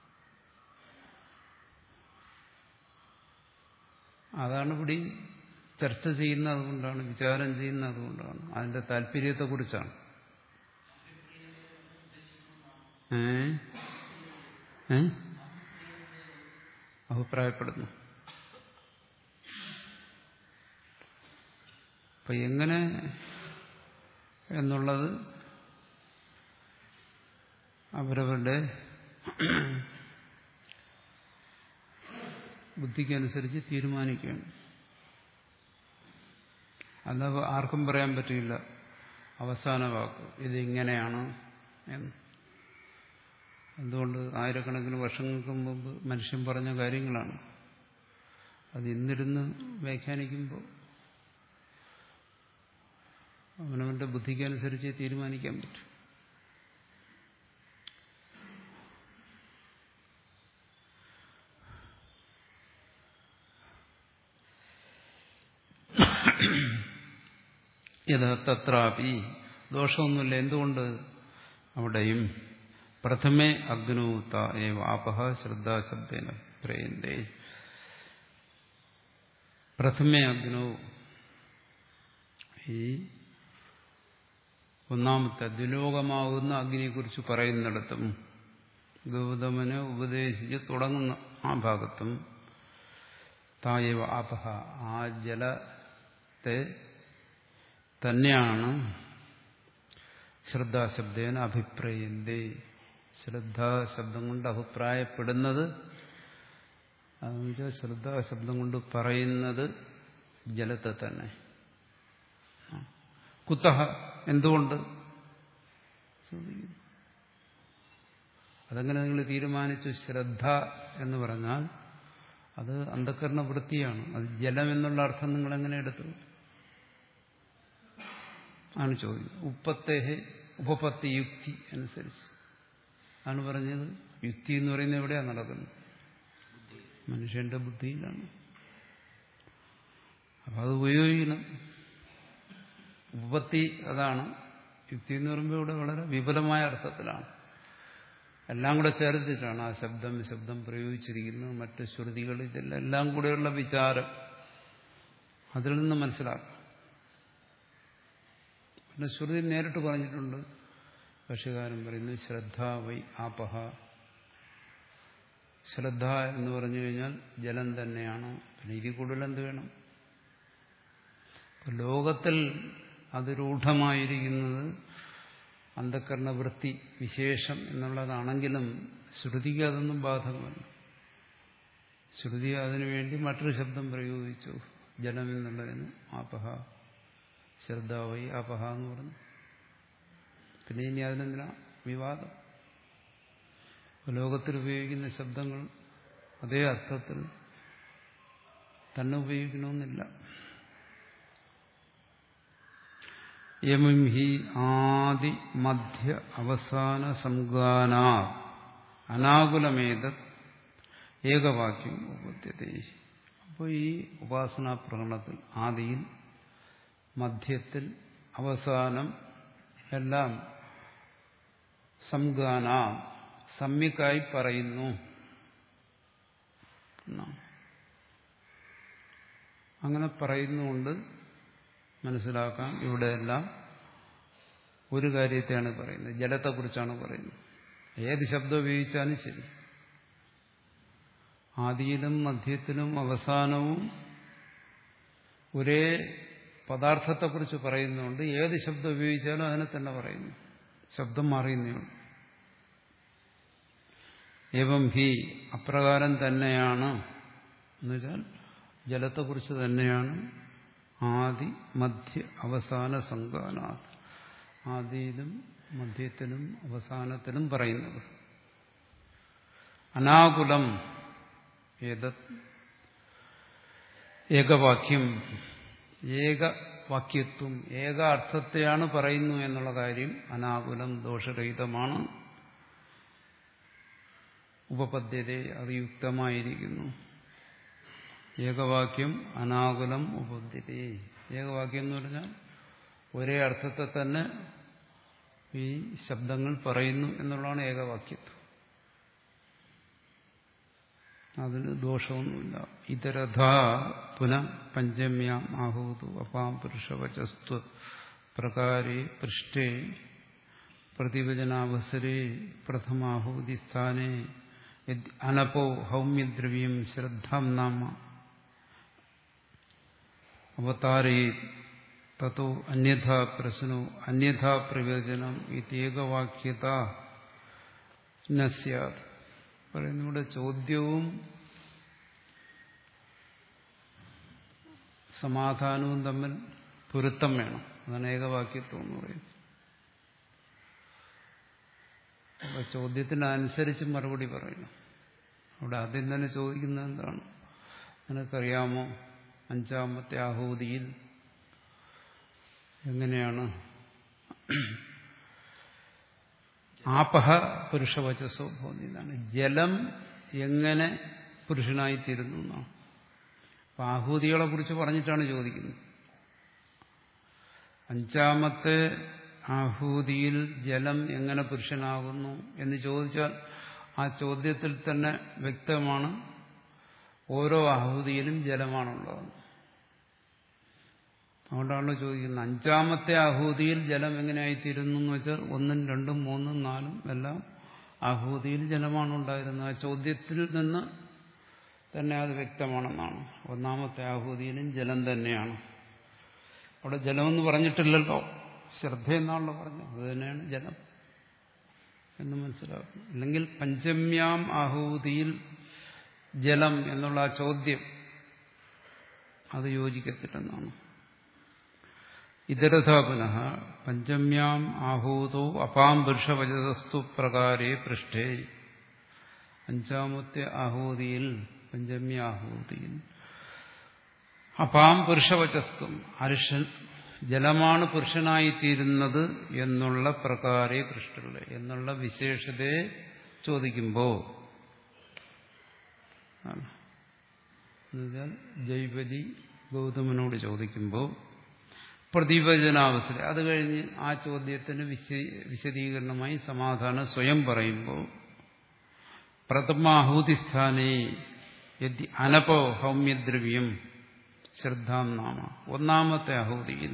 അതാണ് ഇവിടെ ചർച്ച ചെയ്യുന്നത് അതുകൊണ്ടാണ് വിചാരം ചെയ്യുന്നത് അതുകൊണ്ടാണ് അതിന്റെ താല്പര്യത്തെക്കുറിച്ചാണ് ഏ ഏ അഭിപ്രായപ്പെടുന്നു അപ്പൊ എങ്ങനെ എന്നുള്ളത് അവരവരുടെ ബുദ്ധിക്കനുസരിച്ച് തീരുമാനിക്കുകയാണ് അല്ല ആർക്കും പറയാൻ പറ്റില്ല അവസാന വാക്ക് ഇതിങ്ങനെയാണ് എന്ന് എന്തുകൊണ്ട് ആയിരക്കണക്കിന് വർഷങ്ങൾക്ക് മുമ്പ് മനുഷ്യൻ പറഞ്ഞ കാര്യങ്ങളാണ് അത് ഇന്നിരുന്ന് വ്യാഖ്യാനിക്കുമ്പോൾ അവനവന്റെ ബുദ്ധിക്കനുസരിച്ച് തീരുമാനിക്കാൻ പറ്റും യഥാത്രാപി ദോഷമൊന്നുമില്ല എന്തുകൊണ്ട് അവിടെയും പ്രഥമേ അഗ്നൂത്ത ഏവ ആപഹ ശ്രദ്ധാശബ്ദേന പ്രയന്തേ പ്രഥമേ അഗ്നോ ഈ ഒന്നാമത്തെ ദ്വിലോകമാകുന്ന അഗ്നിയെക്കുറിച്ച് പറയുന്നിടത്തും ഗൗതമനെ ഉപദേശിച്ച് തുടങ്ങുന്ന ആ ഭാഗത്തും തായവ ആപഹ ആ ജലത്തെ തന്നെയാണ് ശ്രദ്ധാശബ്ദേന അഭിപ്രയന്തേ ശ്രദ്ധാശബ്ദം കൊണ്ട് അഭിപ്രായപ്പെടുന്നത് അതെന്നുവെച്ചാൽ ശ്രദ്ധാശബ്ദം കൊണ്ട് പറയുന്നത് ജലത്തെ തന്നെ കുത്തഹ എന്തുകൊണ്ട് അതങ്ങനെ നിങ്ങൾ തീരുമാനിച്ചു ശ്രദ്ധ എന്ന് പറഞ്ഞാൽ അത് അന്ധക്കരണ വൃത്തിയാണ് അത് ജലം എന്നുള്ള അർത്ഥം നിങ്ങൾ എങ്ങനെ എടുത്തു ആണ് ചോദ്യം ഉപ്പത്തേഹെ ഉപപത്തി യുക്തി അനുസരിച്ച് ആണ് പറഞ്ഞത് യുക്തി എന്ന് പറയുന്നത് എവിടെയാണ് നടക്കുന്നത് മനുഷ്യന്റെ ബുദ്ധിയിലാണ് അപ്പം അത് ഉപയോഗിക്കണം ഉപപത്തി അതാണ് യുക്തി എന്ന് പറയുമ്പോൾ ഇവിടെ വളരെ വിപുലമായ അർത്ഥത്തിലാണ് എല്ലാം കൂടെ ചേർത്തിട്ടാണ് ആ ശബ്ദം ശബ്ദം പ്രയോഗിച്ചിരിക്കുന്നത് മറ്റ് ശ്രുതികൾ ഇതെല്ലാം എല്ലാം കൂടെയുള്ള വിചാരം അതിൽ നിന്ന് മനസ്സിലാക്കാം പിന്നെ ശ്രുതി നേരിട്ട് പറഞ്ഞിട്ടുണ്ട് ഭക്ഷ്യകാരൻ പറയുന്നു ശ്രദ്ധ വൈ ആപഹ ശ്രദ്ധ എന്ന് പറഞ്ഞു കഴിഞ്ഞാൽ ജലം തന്നെയാണ് പിന്നെ ഇതിൽ കൂടുതൽ എന്ത് വേണം ലോകത്തിൽ അത് രൂഢമായിരിക്കുന്നത് അന്ധക്കരണ വൃത്തി വിശേഷം എന്നുള്ളതാണെങ്കിലും ശ്രുതിക്ക് അതൊന്നും ബാധകമല്ല ശ്രുതി അതിനുവേണ്ടി മറ്റൊരു ശബ്ദം പ്രയോഗിച്ചു ജലം എന്നുള്ളതിന് ആപഹ ശ്രദ്ധാവൈ അപഹ എന്ന് പറഞ്ഞു പിന്നെ ഇനി അതിനെന്തിനാ വിവാദം ലോകത്തിൽ ഉപയോഗിക്കുന്ന ശബ്ദങ്ങൾ അതേ അർത്ഥത്തിൽ തന്നെ ഉപയോഗിക്കണമെന്നില്ല യമം ഹി ആദി മധ്യ അവസാന സംഗാനാ അനാകുലമേത ഏകവാക്യം ഉപദ്ധ്യത അപ്പോൾ ഈ ഉപാസനാ പ്രകടനത്തിൽ ആദിയിൽ മധ്യത്തിൽ അവസാനം എല്ലാം സംഗാന സമ്യക്കായി പറയുന്നു അങ്ങനെ പറയുന്നുകൊണ്ട് മനസ്സിലാക്കാം ഇവിടെയെല്ലാം ഒരു കാര്യത്തെയാണ് പറയുന്നത് ജലത്തെക്കുറിച്ചാണ് പറയുന്നത് ഏത് ശബ്ദം ഉപയോഗിച്ചാലും ശരി ആദിയിലും മധ്യത്തിലും അവസാനവും ഒരേ പദാർത്ഥത്തെക്കുറിച്ച് പറയുന്നുണ്ട് ഏത് ശബ്ദം ഉപയോഗിച്ചാലും അതിനെ തന്നെ പറയുന്നു ശബ്ദം മാറിയുന്നതാണ് ഏവം ഹി അപ്രകാരം തന്നെയാണ് എന്നുവെച്ചാൽ ജലത്തെക്കുറിച്ച് തന്നെയാണ് ആദി മധ്യ അവസാന സംഗാന ആദിയിലും മധ്യത്തിലും അവസാനത്തിലും പറയുന്നത് അനാകുലം ഏതത് ഏകവാക്യം ഏകവാക്യത്വം ഏക അർത്ഥത്തെയാണ് പറയുന്നു എന്നുള്ള കാര്യം അനാകുലം ദോഷരഹിതമാണ് ഉപപദ്ധ്യത അത് യുക്തമായിരിക്കുന്നു ഏകവാക്യം അനാകുലം ഉപപദ്ധ്യത ഏകവാക്യം എന്ന് പറഞ്ഞാൽ ഒരേ അർത്ഥത്തെ തന്നെ ഈ ശബ്ദങ്ങൾ പറയുന്നു എന്നുള്ളതാണ് ഏകവാക്യത്വം അതിന് ദോഷമൊന്നുമില്ല ഇതരഥ പുന പഞ്ചമ്യാം ആഹൂതു അപാം പുരുഷവചസ്ത്വ പ്രകാരേ പൃഷ്ഠേ പ്രതിവചനാവസരേ പ്രഥമാഹൂതി സ്ഥാനേ അനപോ ഹൗമ്യദ്രവ്യം ശ്രദ്ധാം നാമ അവതാരേ തത്തോ അന്യഥാ പ്രശ്നോ അന്യഥാ പ്രയോജനം ഇതേകവാക്യത നസ്യാത് പറയുന്നു ഇവിടെ ചോദ്യവും സമാധാനവും തമ്മിൽ പൊരുത്തം വേണം അതാണ് ഏകവാക്യത്വം എന്ന് പറയുന്നത് അപ്പൊ ചോദ്യത്തിനനുസരിച്ച് മറുപടി പറയണം അവിടെ ആദ്യം തന്നെ ചോദിക്കുന്നത് എന്താണ് നിനക്കറിയാമോ അഞ്ചാമത്തെ ആഹൂതിയിൽ എങ്ങനെയാണ് ആപഹ പുരുഷവചസോ ഭൂമിന്നാണ് ജലം എങ്ങനെ പുരുഷനായിത്തീരുന്നു എന്നാണ് അപ്പൊ ആഹൂതികളെ കുറിച്ച് പറഞ്ഞിട്ടാണ് ചോദിക്കുന്നത് അഞ്ചാമത്തെ ആഹൂതിയിൽ ജലം എങ്ങനെ പുരുഷനാകുന്നു എന്ന് ചോദിച്ചാൽ ആ ചോദ്യത്തിൽ തന്നെ വ്യക്തമാണ് ഓരോ ആഹൂതിയിലും ജലമാണുള്ളത് അതുകൊണ്ടാണ് ചോദിക്കുന്നത് അഞ്ചാമത്തെ ആഹൂതിയിൽ ജലം എങ്ങനെയായിത്തീരുന്നു എന്ന് വെച്ചാൽ ഒന്നും രണ്ടും മൂന്നും നാലും എല്ലാം ആഹൂതിയിൽ ജലമാണ് ഉണ്ടായിരുന്നത് ആ ചോദ്യത്തിൽ നിന്ന് തന്നെ അത് വ്യക്തമാണെന്നാണ് ഒന്നാമത്തെ ആഹൂതിയിലും ജലം തന്നെയാണ് അവിടെ ജലമെന്ന് പറഞ്ഞിട്ടില്ലല്ലോ ശ്രദ്ധ എന്നാണല്ലോ പറഞ്ഞത് അത് തന്നെയാണ് ജലം എന്ന് മനസ്സിലാക്കും അല്ലെങ്കിൽ പഞ്ചമ്യാം ആഹൂതിയിൽ ജലം എന്നുള്ള ആ ചോദ്യം അത് യോജിക്കത്തില്ലെന്നാണ് ഇതരഥ പുനഃ പഞ്ചമ്യാം ആഹൂതോ അപാം പുരുഷവചതസ്തു പ്രകാരേ പൃഷ്ഠേ അഞ്ചാമത്തെ ആഹൂതിയിൽ പഞ്ചമ്യ ആഹൂതിയിൽ അപാം പുരുഷവചസ്തും അരുഷൻ ജലമാണ് പുരുഷനായിത്തീരുന്നത് എന്നുള്ള പ്രകാരേ പൃഷ്ഠുള്ള എന്നുള്ള വിശേഷതയെ ചോദിക്കുമ്പോൾ എന്നുവെച്ചാൽ ജൈവതി ഗൗതമനോട് ചോദിക്കുമ്പോൾ പ്രതിവചനാവസരം അത് കഴിഞ്ഞ് ആ ചോദ്യത്തിന് വിശദീകരണമായി സമാധാനം സ്വയം പറയുമ്പോൾ പ്രഥമാഹൂതിസ്ഥാനേ യദി അനപോ ഹൗമ്യദ്രവ്യം ശ്രദ്ധാം നാമ ഒന്നാമത്തെ ആഹൂതിയിൽ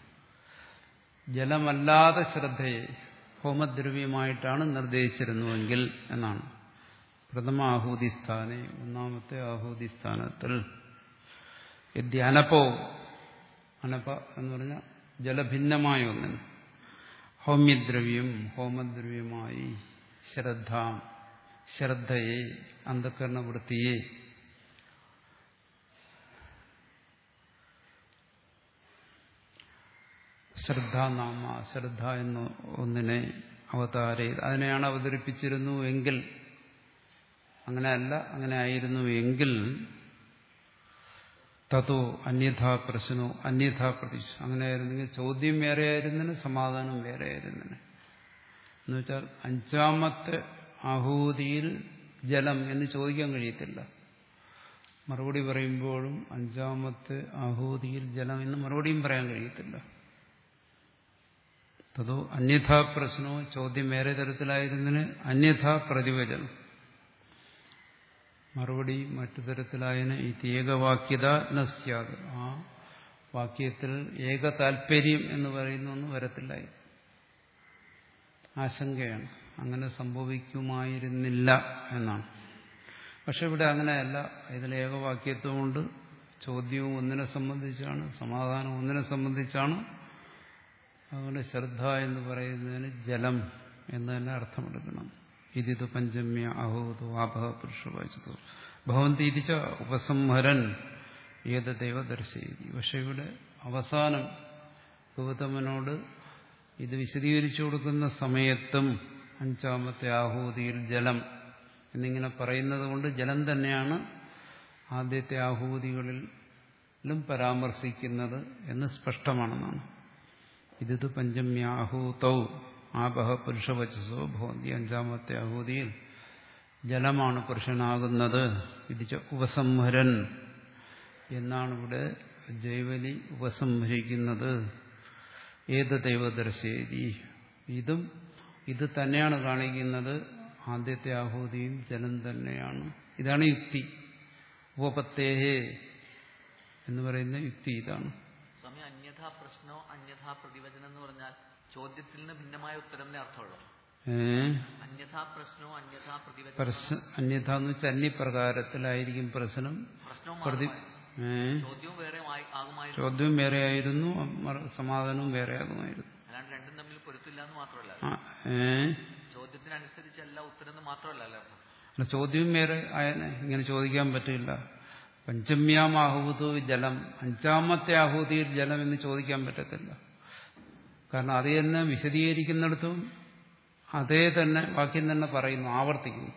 ജലമല്ലാതെ ശ്രദ്ധയെ ഹോമദ്രവ്യമായിട്ടാണ് നിർദ്ദേശിച്ചിരുന്നുവെങ്കിൽ എന്നാണ് പ്രഥമ ആഹൂതിസ്ഥാനെ ഒന്നാമത്തെ ആഹൂതിസ്ഥാനത്തിൽ യദ്യ അനപോ അനപ എന്ന് പറഞ്ഞാൽ ജലഭിന്നമായ ഒന്നിന് ഹൗമ്യദ്രവ്യം ഹോമദ്രവ്യമായി ശ്രദ്ധ ശ്രദ്ധയെ അന്ധകരണവൃത്തിയെ ശ്രദ്ധാനാമ ശ്രദ്ധ എന്ന ഒന്നിനെ അവതാരെ അതിനെയാണ് അവതരിപ്പിച്ചിരുന്നു എങ്കിൽ അങ്ങനെയല്ല അങ്ങനെ ആയിരുന്നു എങ്കിൽ തതോ അന്യഥാ പ്രശ്നോ അന്യഥാ പ്രതീക്ഷ അങ്ങനെയായിരുന്നെങ്കിൽ ചോദ്യം വേറെ ആയിരുന്നതിന് സമാധാനം വേറെ ആയിരുന്നതിന് എന്നുവെച്ചാൽ അഞ്ചാമത്തെ ആഹൂതിയിൽ ജലം എന്ന് ചോദിക്കാൻ കഴിയത്തില്ല മറുപടി പറയുമ്പോഴും അഞ്ചാമത്തെ ആഹൂതിയിൽ ജലം എന്ന് മറുപടിയും പറയാൻ കഴിയത്തില്ല തതോ അന്യഥാ പ്രശ്നവും ചോദ്യം വേറെ തരത്തിലായിരുന്നതിന് അന്യഥാ പ്രതിവചനം മറുപടി മറ്റു തരത്തിലായതിന് ഇത് ഏകവാക്യത നസ്യാത് ആ വാക്യത്തിൽ ഏക താല്പര്യം എന്ന് പറയുന്ന ഒന്നും വരത്തില്ലായി ആശങ്കയാണ് അങ്ങനെ സംഭവിക്കുമായിരുന്നില്ല എന്നാണ് പക്ഷെ ഇവിടെ അങ്ങനെയല്ല ഇതിൽ ഏകവാക്യത്വമുണ്ട് ചോദ്യവും ഒന്നിനെ സംബന്ധിച്ചാണ് സമാധാനം ഒന്നിനെ സംബന്ധിച്ചാണ് അതുകൊണ്ട് ശ്രദ്ധ എന്ന് പറയുന്നതിന് ജലം എന്ന് തന്നെ അർത്ഥമെടുക്കണം ഇതിത് പഞ്ചമ്യ അഹോതു ആപഹ പുരുഷവാചിതു ഭവന്തി ഇതിച്ച ഉപസംഹരൻ ഏതദൈവ ദർശയിതി പക്ഷെ ഇവിടെ അവസാനം ഗൗതമനോട് ഇത് വിശദീകരിച്ചു കൊടുക്കുന്ന സമയത്തും അഞ്ചാമത്തെ ആഹൂതിയിൽ ജലം എന്നിങ്ങനെ പറയുന്നത് കൊണ്ട് ജലം തന്നെയാണ് ആദ്യത്തെ ആഹൂതികളിലും പരാമർശിക്കുന്നത് എന്ന് സ്പഷ്ടമാണെന്നാണ് ഇത് പഞ്ചമ്യാഹൂതൗ ആപഹ പുരുഷവചസോ ഭവന്തി അഞ്ചാമത്തെ ആഹൂതിയിൽ ജലമാണ് പുരുഷനാകുന്നത് ഇതിച്ച ഉപസംഹരൻ എന്നാണ് ഇവിടെ ജൈവലി ഉപസംഹരിക്കുന്നത് ഏത് ദൈവദർശേരി ഇതും ഇത് തന്നെയാണ് കാണിക്കുന്നത് ആദ്യത്തെ ആഹൂതിയും ജലം തന്നെയാണ് ഇതാണ് യുക്തി ഉപപത്തേഹേ എന്ന് പറയുന്ന യുക്തി ഇതാണ് സ്വാമി അന്യഥാ പ്രശ്നോ അന്യഥാ പ്രതിവചനം എന്ന് പറഞ്ഞാൽ ചോദ്യത്തിൽ നിന്ന് ഭിന്നമായ ഉത്തരമിനെ അർത്ഥമുള്ളൂ ഏ അന്യഥാ പ്രശ്നോ അന്യഥാ പ്രതിവചനം പ്രശ്ന അന്യഥ എന്ന് വെച്ചാൽ അന്യപ്രകാരത്തിലായിരിക്കും പ്രശ്നം പ്രശ്നവും പ്രതി മാറുമായിരുന്നു. ഏ ചോദ്യവും വേറെ ആയി- ആകുമായിരുന്നു ചോദ്യം വേറെ ആയിരുന്നു മറ- സമാധാനവും വേറെ ആകുമായിരുന്നു അല്ലാണ്ട് രണ്ടും തമ്മിൽ പൊരുത്തില്ല എന്ന് മാത്രമല്ല ആ, ഏ ചോദ്യത്തിനനുസരിച്ചല്ല ഉത്തരം എന്ന് മാത്രമല്ല അല്ലേ അർത്ഥം അല്ല, ചോദ്യം വേറെ ആയനെ ഇങ്ങനെ ചോദിക്കാൻ പറ്റില്ല പഞ്ചമ്യാം ആഹൂതു ജലം അഞ്ചാമത്തെ ആഹൂതിയിൽ ജലം എന്ന് ചോദിക്കാൻ പറ്റത്തില്ല കാരണം അത് തന്നെ വിശദീകരിക്കുന്നിടത്തും അതേ തന്നെ വാക്യം തന്നെ പറയുന്നു ആവർത്തിക്കുന്നു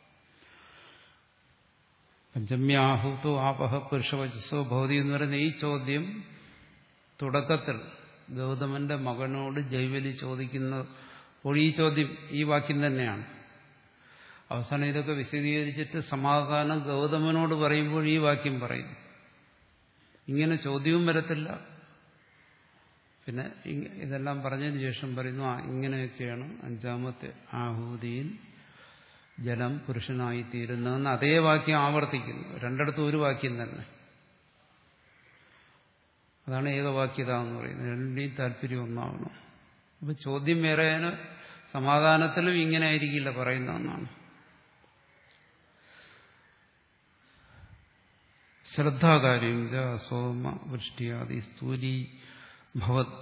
പഞ്ചമ്യാഹൂതോ ആപഹ പുരുഷവചസ്സോ ഭൗതി എന്ന് പറയുന്ന ഈ ചോദ്യം തുടക്കത്തിൽ ഗൗതമന്റെ മകനോട് ജൈവലി ചോദിക്കുന്ന അപ്പോൾ ഈ ചോദ്യം ഈ വാക്യം തന്നെയാണ് അവസാനം ഇതൊക്കെ വിശദീകരിച്ചിട്ട് സമാധാനം ഗൗതമനോട് പറയുമ്പോൾ ഈ വാക്യം പറയുന്നു ഇങ്ങനെ ചോദ്യവും വരത്തില്ല പിന്നെ ഇങ്ങ- ഇതെല്ലാം പറഞ്ഞതിന് ശേഷം പറയുന്നു ആ ഇങ്ങനെയൊക്കെയാണ് അഞ്ചാമത്തെ ആഹൂതിയിൽ ജലം പുരുഷനായിത്തീരുന്നതെന്ന് അതേ വാക്യം ആവർത്തിക്കുന്നു രണ്ടിടത്തും ഒരു വാക്യം തന്നെ അതാണ് ഏകവാക്യത എന്ന് പറയുന്നത് രണ്ടിൻ്റെയും താല്പര്യം ഒന്നാവണം അപ്പൊ ചോദ്യം വേറെ സമാധാനത്തിലും ഇങ്ങനെ ആയിരിക്കില്ല പറയുന്നതെന്നാണ് ശ്രദ്ധാകാര്യം ച സോമ വൃഷ്ടിയാദി സ്ഥൂലി ഭവത്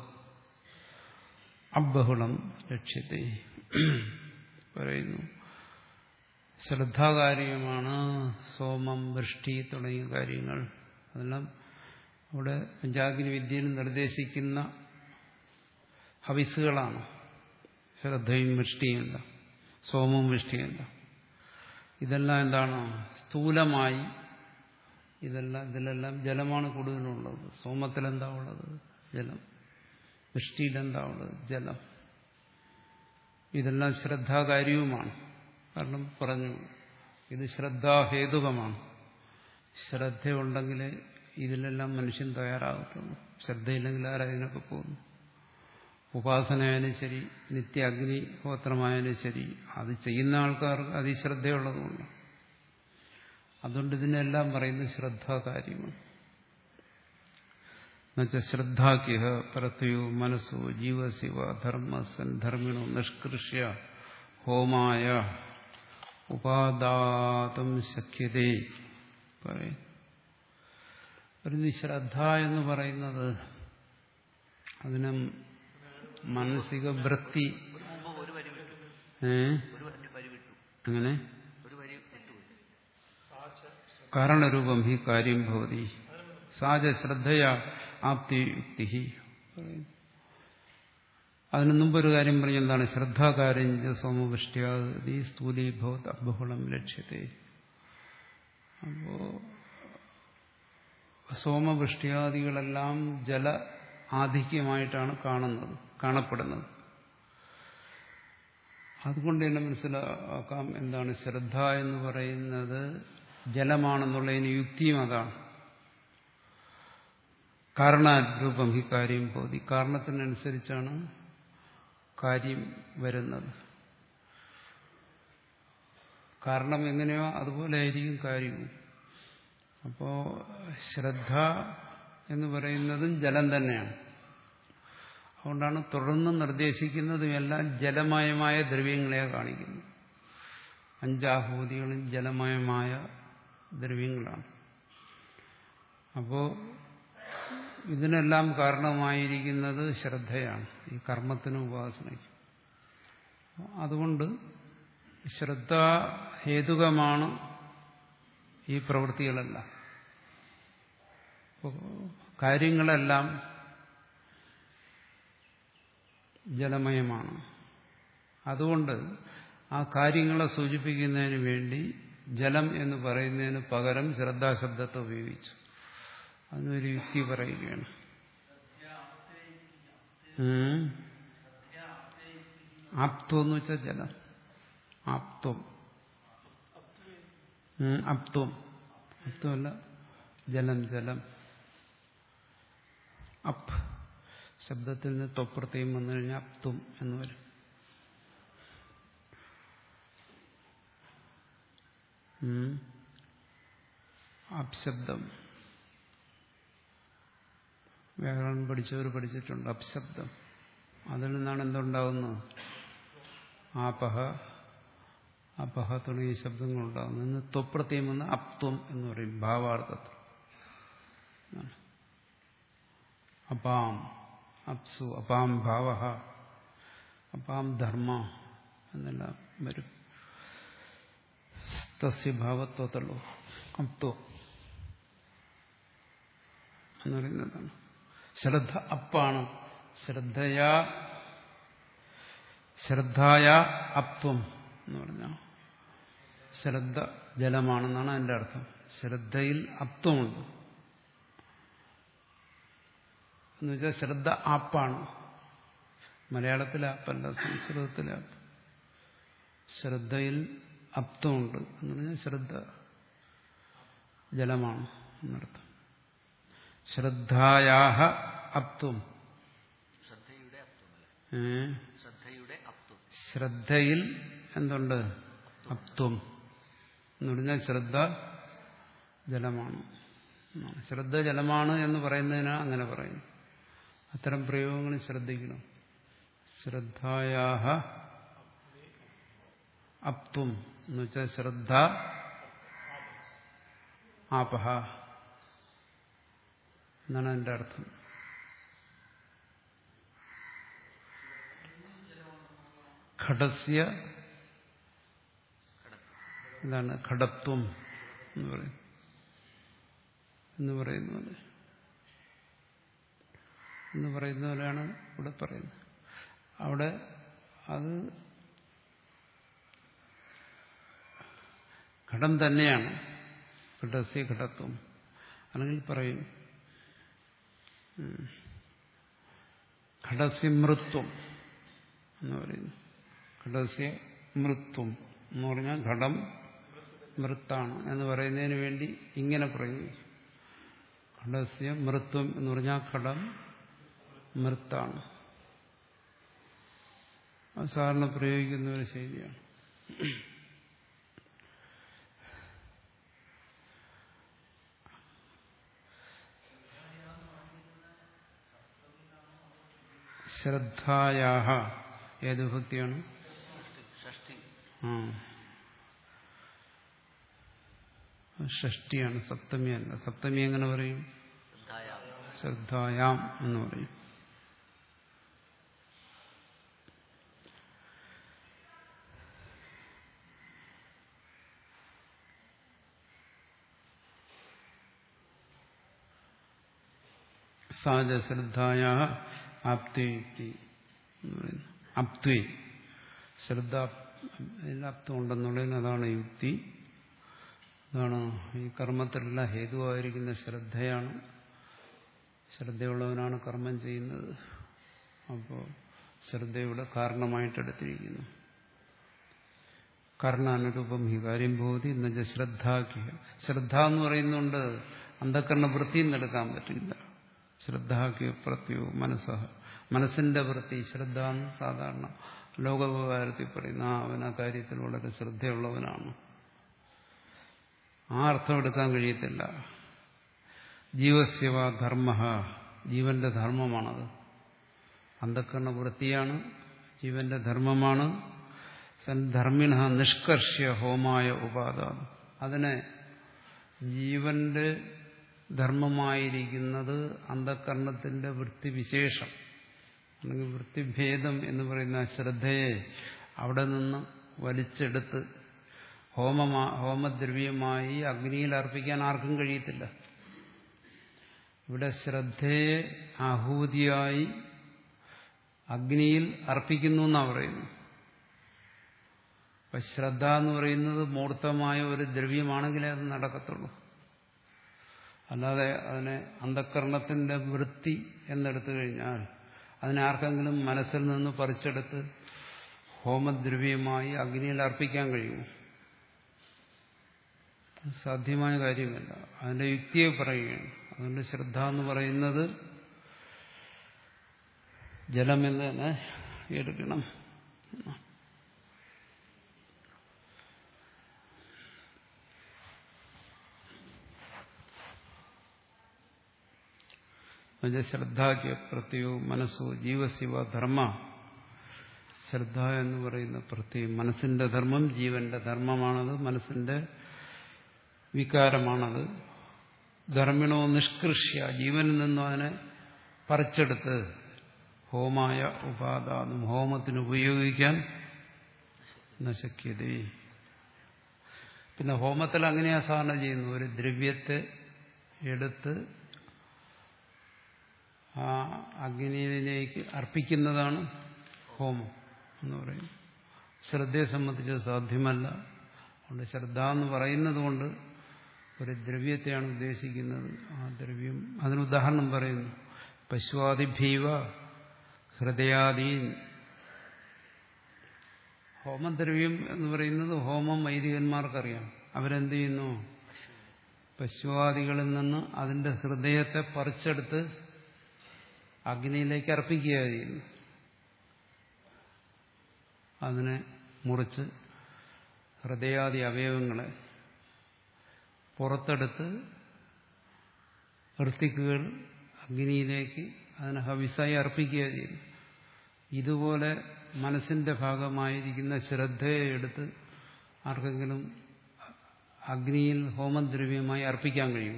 അബഹുളം ലക്ഷ്യത്തെ പറയുന്നു ശ്രദ്ധാകാര്യമാണ് സോമം വൃഷ്ടി തുടങ്ങിയ കാര്യങ്ങൾ അതെല്ലാം അവിടെ പഞ്ചാഗ്നി വിദ്യയിൽ നിർദ്ദേശിക്കുന്ന ഹവിസുകളാണ് ശ്രദ്ധയും വൃഷ്ടിയല്ല സോമവും വൃഷ്ടിയല്ല ഇതെല്ലാം എന്താണ് സ്ഥൂലമായി ഇതെല്ലാം ഇതിലെല്ലാം ജലമാണ് കൂടുതലുള്ളത് സോമത്തിലെന്താ ഉള്ളത് ജലം വൃഷ്ടിയിലെന്താ ഉള്ളത് ജലം ഇതെല്ലാം ശ്രദ്ധാകാര്യവുമാണ് കാരണം പറഞ്ഞു ഇത് ശ്രദ്ധാഹേതുകമാണ് ശ്രദ്ധയുണ്ടെങ്കിൽ ഇതിലെല്ലാം മനുഷ്യൻ തയ്യാറാകത്തുള്ളൂ ശ്രദ്ധയില്ലെങ്കിൽ ആരതിനൊക്കെ പോകുന്നു ഉപാസനയായാലും ശരി നിത്യ അഗ്നിഹോത്രമായാലും ശരി അത് ചെയ്യുന്ന ആൾക്കാർക്ക് അതിശ്രദ്ധയുള്ളതുകൊണ്ട് അതുകൊണ്ട് ഇതിനെല്ലാം പറയുന്നത് ശ്രദ്ധാകാര്യമാണ് എന്നുവെച്ചാൽ ശ്രദ്ധാക്യഹ പരത്വയോ മനസ്സോ ജീവശിവ ധർമ്മസൻ ധർമ്മിണോ നിഷ്കൃഷ്യ ഹോമായ ഉപാദാതം ശക്യതേ പറയും പറയുന്നു ഈ ശ്രദ്ധ എന്ന് പറയുന്നത് അതിന് മാനസിക വൃത്തി ഒരു മുമ്പ് ഒരു വരി വിട്ടു ഏ ഒരു വരി വരി വിട്ടു അങ്ങനെ ഒരു വരി വിട്ടു കാരണരൂപം ഹി കാര്യം ഭവതി സാജ ശ്രദ്ധയ ആപ്തി യുക്തി പറയുന്നു അതിനു മുമ്പൊരു കാര്യം പറഞ്ഞ എന്താണ് ശ്രദ്ധാകാര്യം സോമവൃഷ്ടിയാദി സ്ഥൂലീഭവത് അബഹുളം ലക്ഷ്യത്തെ അപ്പോ സോമവൃഷ്ടിയാദികളെല്ലാം ജല ആധിക്യമായിട്ടാണ് കാണുന്നത് കാണപ്പെടുന്നത് അതുകൊണ്ട് തന്നെ മനസ്സിലാക്കാം എന്താണ് ശ്രദ്ധ എന്ന് പറയുന്നത് ജലമാണെന്നുള്ളതിന് യുക്തിയും അതാണ് കാരണരൂപം ഈ കാര്യം പോതി കാരണത്തിനനുസരിച്ചാണ് കാര്യം വരുന്നത് കാരണം എങ്ങനെയോ അതുപോലെ ആയിരിക്കും കാര്യവും അപ്പോ ശ്രദ്ധ എന്ന് പറയുന്നതും ജലം തന്നെയാണ് അതുകൊണ്ടാണ് തുടർന്ന് നിർദ്ദേശിക്കുന്നതും എല്ലാം ജലമയമായ ദ്രവ്യങ്ങളെ കാണിക്കുന്നത് അഞ്ചാഹൂതികളും ജലമയമായ ദ്രവ്യങ്ങളാണ് അപ്പോ ഇതിനെല്ലാം കാരണമായിരിക്കുന്നത് ശ്രദ്ധയാണ് ഈ കർമ്മത്തിനും ഉപാസനയ്ക്കും അതുകൊണ്ട് ശ്രദ്ധ ഹേതുകമാണ് ഈ പ്രവൃത്തികളെല്ലാം കാര്യങ്ങളെല്ലാം ജലമയമാണ് അതുകൊണ്ട് ആ കാര്യങ്ങളെ സൂചിപ്പിക്കുന്നതിന് വേണ്ടി ജലം എന്ന് പറയുന്നതിന് പകരം ശ്രദ്ധാശബ്ദത്തെ ഉപയോഗിച്ചു അതിനൊരു യുക്തി പറയുകയാണ് ആപ്തം എന്ന് വെച്ചാൽ ജലം ആപ്തം അപ്തം അപ്തമല്ല ജലം ജലം അപ്പ് ശബ്ദത്തിൽ നിന്ന് തൊപ്പുറത്തേയും വന്നു കഴിഞ്ഞാൽ അപ്തും എന്ന് വരും അപ്ശബ്ദം വ്യാകരണം പഠിച്ചവർ പഠിച്ചിട്ടുണ്ട് അപ്ശബ്ദം അതിൽ നിന്നാണ് എന്തുണ്ടാകുന്നത് ആപഹ അപഹ തുടങ്ങിയ ശബ്ദങ്ങളുണ്ടാകുന്നു ഇന്ന് തൊപ്രത്യം വന്ന് അപ്ത്വം എന്ന് പറയും ഭാവാർത്ഥത്തിൽ അപാം അപ്സു അപാം ഭാവ അപാം ധർമ്മ എന്നെല്ലാം വരും തസ്യ ഭാവത്വത്തല്ലോ അപ്തോ എന്ന് പറയുന്നതാണ് ശ്രദ്ധ അപ്പാണ് ശ്രദ്ധയാ ശ്രദ്ധായ അപ്ത്വം എന്ന് പറഞ്ഞാൽ ശ്രദ്ധ ജലമാണെന്നാണ് എൻ്റെ അർത്ഥം ശ്രദ്ധയിൽ അപ്ത്വമുണ്ട് എന്ന് വെച്ചാൽ ശ്രദ്ധ ആപ്പാണ് മലയാളത്തിലെ ആപ്പല്ല സംസ്കൃതത്തിലെ ആപ്പ് ശ്രദ്ധയിൽ അപ്തമുണ്ട് എന്ന് പറഞ്ഞാൽ ശ്രദ്ധ ജലമാണ് എന്നർത്ഥം ശ്രദ്ധായാഹ അപ്ത്വം ശ്രദ്ധയുടെ അപ്തം അല്ലേ ഏ ശ്രദ്ധയുടെ അപ്തം ശ്രദ്ധയിൽ എന്തുണ്ട് അപ്ത്വം എന്ന് പറഞ്ഞാൽ ശ്രദ്ധ ജലമാണ് എന്നാണ്. ശ്രദ്ധ ജലമാണ് എന്ന് പറയുന്നതിനാ അങ്ങനെ പറയുന്നു അത്തരം പ്രയോഗങ്ങൾ ശ്രദ്ധിക്കണം ശ്രദ്ധായാഹ അപ്ത്വം എന്ന് വെച്ചാൽ ശ്രദ്ധ ആപഹ എന്നാണ് എൻ്റെ അർത്ഥം ഘടസ്യ എന്താണ് ഘടത്വം എന്ന് പറയും എന്ന് പറയുന്നത് എന്ന് പറയുന്ന പോലെയാണ് ഇവിടെ പറയുന്നത് അവിടെ അത് ഘടം തന്നെയാണ് ഘടസ്യ ഘടത്വം അല്ലെങ്കിൽ പറയും ഉം, ഘടസ്യ മൃത്വം എന്ന് പറയുന്നു ഘടസ്യ മൃത്വം എന്ന് പറഞ്ഞാൽ ഘടം മൃത്താണ് എന്ന് പറയുന്നതിന് വേണ്ടി ഇങ്ങനെ പ്രയോഗിക്കും ഘടസ്യ മൃത്വം എന്ന് പറഞ്ഞാൽ ഘടം മൃത്താണ് അത് സാധാരണ പ്രയോഗിക്കുന്ന ഒരു ശൈലിയാണ് ശ്രദ്ധായാഹ ഏത് വിഭക്തിയാണ് ഷഷ്ടി ആ ഷഷ്ടിയാണ് സപ്തമിയല്ല സപ്തമി എങ്ങനെ പറയും ശ്രദ്ധായ ശ്രദ്ധായാം എന്ന് പറയും സാജ ശ്രദ്ധായ ആപ്തി എന്ന് പറയുന്നു അപ്തി ശ്രദ്ധ അപ്തം ഉണ്ടെന്നുള്ളതിന് അതാണ് യുക്തി അതാണ് ഈ കർമ്മത്തിലെല്ലാം ഹേതുവായിരിക്കുന്ന ശ്രദ്ധയാണ് ശ്രദ്ധയുള്ളവനാണ് കർമ്മം ചെയ്യുന്നത് അപ്പോൾ ശ്രദ്ധയുടെ കാരണമായിട്ടെടുത്തിരിക്കുന്നു കാരണാനുരൂപം ഹി കാര്യം ബോധി എന്നുവെച്ചാൽ ശ്രദ്ധാഖ്യ ശ്രദ്ധ എന്ന് പറയുന്നുണ്ട് അന്ധക്കരണ വൃത്തിയിൽ നിന്നെടുക്കാൻ പറ്റില്ല ശ്രദ്ധാഖ്യ പ്രത്യോ മനസ്സ മനസ്സിന്റെ വൃത്തി ശ്രദ്ധ എന്ന് സാധാരണ ലോകവ്യവഹാരത്തിൽ പറയുന്ന ആ അവൻ ആ കാര്യത്തിൽ വളരെ ശ്രദ്ധയുള്ളവനാണ് ആ അർത്ഥം എടുക്കാൻ കഴിയത്തില്ല ജീവസ്യവ ധർമ്മ ജീവന്റെ ധർമ്മമാണത് അന്ധക്കരണ വൃത്തിയാണ് ജീവന്റെ ധർമ്മമാണ് ധർമ്മിണ നിഷ്കർഷ്യ ഹോമായ ഉപാദ അതിനെ ജീവന്റെ ധർമ്മമായിരിക്കുന്നത് അന്ധക്കരണത്തിന്റെ വൃത്തിവിശേഷം അല്ലെങ്കിൽ വൃത്തിഭേദം എന്ന് പറയുന്ന ശ്രദ്ധയെ അവിടെ നിന്ന് വലിച്ചെടുത്ത് ഹോമമാ ഹോമദ്രവ്യമായി അഗ്നിയിൽ അർപ്പിക്കാൻ ആർക്കും കഴിയത്തില്ല ഇവിടെ ശ്രദ്ധയെ ആഹൂതിയായി അഗ്നിയിൽ അർപ്പിക്കുന്നു എന്നാണ് പറയുന്നു അപ്പൊ ശ്രദ്ധ എന്ന് പറയുന്നത് മൂർത്തമായ ഒരു ദ്രവ്യമാണെങ്കിലേ അത് നടക്കത്തുള്ളൂ അല്ലാതെ അതിനെ അന്ധക്കരണത്തിന്റെ വൃത്തി എന്നെടുത്തു കഴിഞ്ഞാൽ അതിനെ ആർക്കെങ്കിലും മനസ്സിൽ നിന്ന് പറിച്ചെടുത്ത് ഹോമദ്രവ്യമായി അഗ്നിയിൽ അർപ്പിക്കാൻ കഴിയുമോ സാധ്യമായ കാര്യമല്ല അതിന്റെ യുക്തിയെ പറയുകയാണ് അതുകൊണ്ട് ശ്രദ്ധ എന്ന് പറയുന്നത് ജലമെന്ന് തന്നെ എടുക്കണം ശ്രദ്ധാക്കിയ പ്രത്യോ മനസ്സോ ജീവശിവ ധർമ്മ ശ്രദ്ധ എന്ന് പറയുന്ന പ്രത്യേകം മനസ്സിന്റെ ധർമ്മം ജീവന്റെ ധർമ്മമാണത് മനസ്സിന്റെ വികാരമാണത് ധർമ്മിണോ നിഷ്കൃഷ്യ ജീവനിൽ നിന്നും അതിനെ പറിച്ചെടുത്ത് ഹോമായ ഉപാദാനം ഹോമത്തിന് ഉപയോഗിക്കാൻ നശക്യത പിന്നെ ഹോമത്തിൽ അങ്ങനെയാ സാധാരണ ചെയ്യുന്നു ഒരു ദ്രവ്യത്തെ എടുത്ത് ആ അഗ്നിയിലേക്ക് അർപ്പിക്കുന്നതാണ് ഹോമം എന്ന് പറയും ശ്രദ്ധയെ സംബന്ധിച്ച് സാധ്യമല്ല അതുകൊണ്ട് ശ്രദ്ധ എന്ന് പറയുന്നത് കൊണ്ട് ഒരു ദ്രവ്യത്തെയാണ് ഉദ്ദേശിക്കുന്നത് ആ ദ്രവ്യം അതിന് ഉദാഹരണം പറയുന്നു പശുവാദിഭീവ ഹൃദയാദീൻ ഹോമദ്രവ്യം എന്ന് പറയുന്നത് ഹോമം വൈദികന്മാർക്കറിയാം അവരെന്ത് ചെയ്യുന്നു പശുവാദികളിൽ നിന്ന് അതിന്റെ ഹൃദയത്തെ പറിച്ചെടുത്ത് അഗ്നിയിലേക്ക് അർപ്പിക്കുക ചെയ്യുന്നു അതിനെ മുറിച്ച് ഹൃദയാദി അവയവങ്ങളെ പുറത്തെടുത്ത് ഋത്തിക്കുകൾ അഗ്നിയിലേക്ക് അതിനെ ഹവിസായി അർപ്പിക്കുക ചെയ്യുന്നു ഇതുപോലെ മനസ്സിന്റെ ഭാഗമായിരിക്കുന്ന ശ്രദ്ധയെ എടുത്ത് ആർക്കെങ്കിലും അഗ്നിയിൽ ഹോമദ്രവ്യമായി അർപ്പിക്കാൻ കഴിയും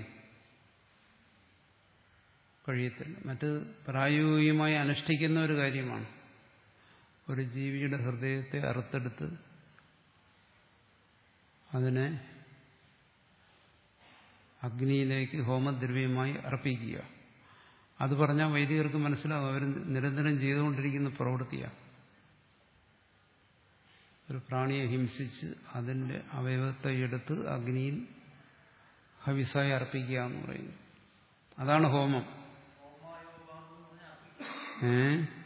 കഴിയത്തില്ല മറ്റ് പ്രായോഗികമായി അനുഷ്ഠിക്കുന്ന ഒരു കാര്യമാണ് ഒരു ജീവിയുടെ ഹൃദയത്തെ അറുത്തെടുത്ത് അതിനെ അഗ്നിയിലേക്ക് ഹോമദ്രവ്യമായി അർപ്പിക്കുക അത് പറഞ്ഞാൽ വൈദികർക്ക് മനസ്സിലാവും അവർ നിരന്തരം ചെയ്തുകൊണ്ടിരിക്കുന്ന പ്രവൃത്തിയാണ് ഒരു പ്രാണിയെ ഹിംസിച്ച് അതിൻ്റെ അവയവത്തെ എടുത്ത് അഗ്നിയിൽ ഹവിസായി അർപ്പിക്കുക എന്ന് പറയുന്നു അതാണ് ഹോമം ഏ